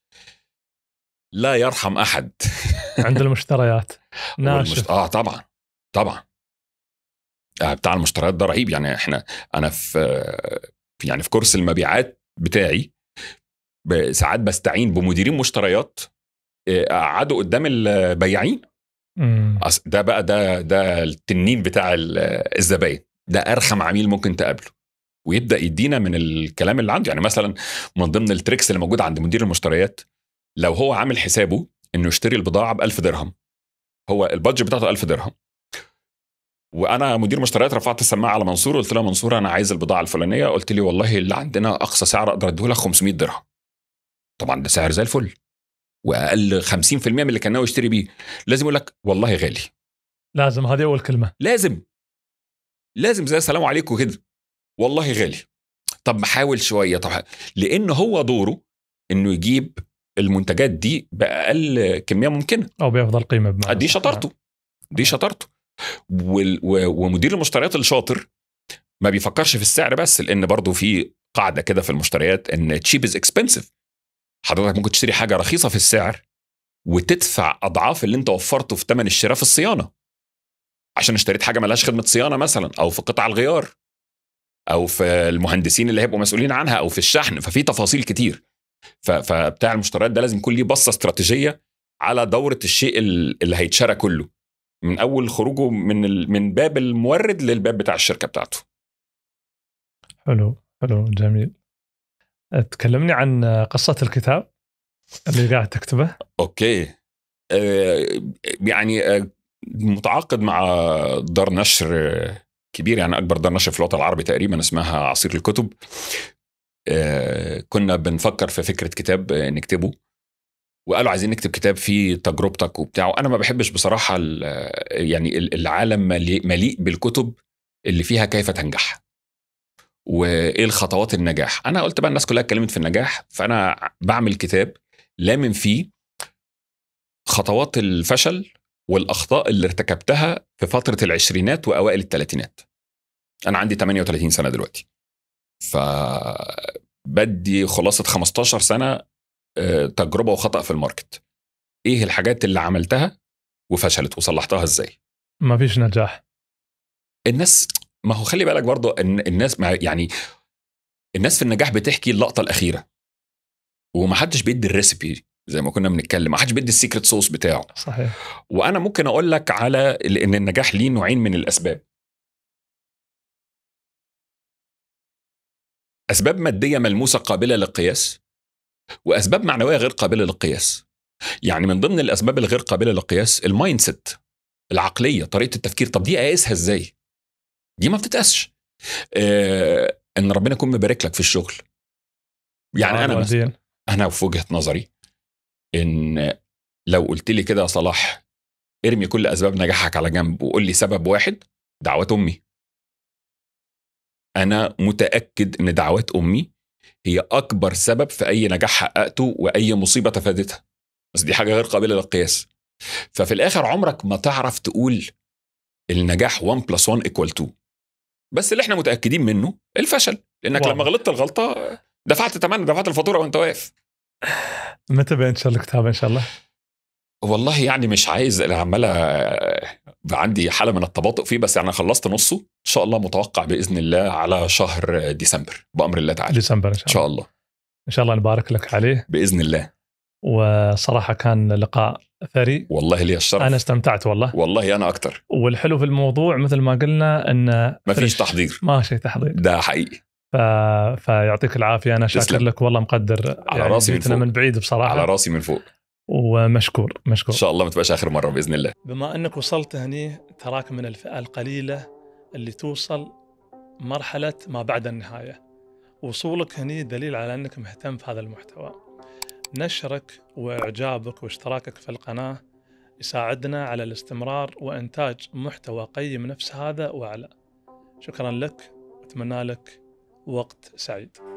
لا يرحم احد عند المشتريات والمشت... ناشف اه طبعا طبعا آه بتاع المشتريات ده رهيب يعني احنا انا في في- يعني في كورس المبيعات بتاعي ب- ساعات بستعين بمديرين مشتريات آه، قعدوا قدام البياعين مم. أص- ده بقى ده ده التنين بتاع ال- الزباين ده ارخم عميل ممكن تقابله ويبدا يدينا من الكلام اللي عنده يعني مثلا من ضمن التريكس اللي موجوده عند مدير المشتريات لو هو عامل حسابه انه يشتري البضاعه ب 1000 درهم هو البادجت بتاعته 1000 درهم وانا مدير مشتريات رفعت السماعه على منصور قلت له يا منصور انا عايز البضاعه الفلانيه قلت لي والله اللي عندنا اقصى سعر اقدر اديه لك 500 درهم طبعا ده سعر زي الفل واقل 50% من اللي كان ناوي يشتري بيه لازم يقول لك والله غالي لازم هذه اول كلمه لازم لازم زي السلام عليكم كده والله غالي طب محاول شويه طب ح- لان هو دوره انه يجيب المنتجات دي باقل كميه ممكنه او بافضل قيمه بمعنى دي صح. شطارته دي شطارته وال- و- ومدير المشتريات الشاطر ما بيفكرش في السعر بس لان برضه في قاعده كده في المشتريات ان تشيب از اكسبنسيف حضرتك ممكن تشتري حاجه رخيصه في السعر وتدفع اضعاف اللي انت وفرته في ثمن الشراء في الصيانه عشان اشتريت حاجه ملهاش خدمه صيانه مثلا او في قطع الغيار او في المهندسين اللي هيبقوا مسؤولين عنها او في الشحن ففي تفاصيل كتير ف- فبتاع المشتريات ده لازم يكون ليه بصه استراتيجيه على دوره الشيء ال- اللي هيتشرى كله من اول خروجه من ال- من باب المورد للباب بتاع الشركه بتاعته حلو حلو جميل تكلمني عن قصه الكتاب اللي قاعد تكتبه اوكي آه يعني آه متعاقد مع دار نشر آه، كبير يعني اكبر دار نشر في الوطن العربي تقريبا اسمها عصير الكتب آه كنا بنفكر في فكره كتاب آه، نكتبه وقالوا عايزين نكتب كتاب فيه تجربتك وبتاع وانا ما بحبش بصراحه ال- يعني ال- العالم مليء مليء بالكتب اللي فيها كيف تنجح وايه الخطوات النجاح انا قلت بقى الناس كلها اتكلمت في النجاح فانا بعمل كتاب لامن فيه خطوات الفشل والاخطاء اللي ارتكبتها في فتره العشرينات واوائل الثلاثينات انا عندي 38 سنه دلوقتي ف بدي خلاصه 15 سنه آه، تجربه وخطا في الماركت ايه الحاجات اللي عملتها وفشلت وصلحتها ازاي ما فيش نجاح الناس ما هو خلي بالك برضه ان الناس ما يعني الناس في النجاح بتحكي اللقطه الاخيره ومحدش بيدي الريسبي زي ما كنا بنتكلم محدش بيدي السيكريت صوص بتاعه صحيح وانا ممكن اقول لك على ان النجاح ليه نوعين من الاسباب اسباب ماديه ملموسه قابله للقياس واسباب معنويه غير قابله للقياس يعني من ضمن الاسباب الغير قابله للقياس المايند سيت العقليه طريقه التفكير طب دي اقيسها ازاي دي ما بتتقاسش آه ان ربنا يكون مبارك لك في الشغل يعني انا مثلا والدين. انا في وجهه نظري ان لو قلت لي كده يا صلاح ارمي كل اسباب نجاحك على جنب وقول لي سبب واحد دعوات امي انا متاكد ان دعوات امي هي اكبر سبب في اي نجاح حققته واي مصيبه تفادتها بس دي حاجه غير قابله للقياس ففي الاخر عمرك ما تعرف تقول النجاح 1 بلس 1 ايكوال 2 بس اللي احنا متاكدين منه الفشل لانك واضح. لما غلطت الغلطه دفعت ثمن دفعت الفاتوره وانت واقف متى بينشر الكتاب ان شاء الله؟ والله يعني مش عايز انا عمال أ- عندي حاله من التباطؤ فيه بس يعني خلصت نصه ان شاء الله متوقع باذن الله على شهر ديسمبر بامر الله تعالى ديسمبر ان شاء ان الله شاء الله ان شاء الله نبارك لك عليه باذن الله وصراحه كان لقاء ثري والله لي الشرف انا استمتعت والله والله انا اكتر والحلو في الموضوع مثل ما قلنا انه ما فيش فريش. تحضير ما شيء تحضير ده حقيقي ف... فيعطيك العافيه انا شاكر تسلم. لك والله مقدر على راسي من جيتنا فوق. من بعيد بصراحه على راسي من فوق ومشكور ان مشكور شاء الله ما تبقاش اخر مره باذن الله بما انك وصلت هني تراك من الفئه القليله اللي توصل مرحله ما بعد النهايه وصولك هني دليل على انك مهتم في هذا المحتوى نشرك واعجابك واشتراكك في القناه يساعدنا على الاستمرار وانتاج محتوى قيم نفس هذا واعلى شكرا لك واتمنى لك وقت سعيد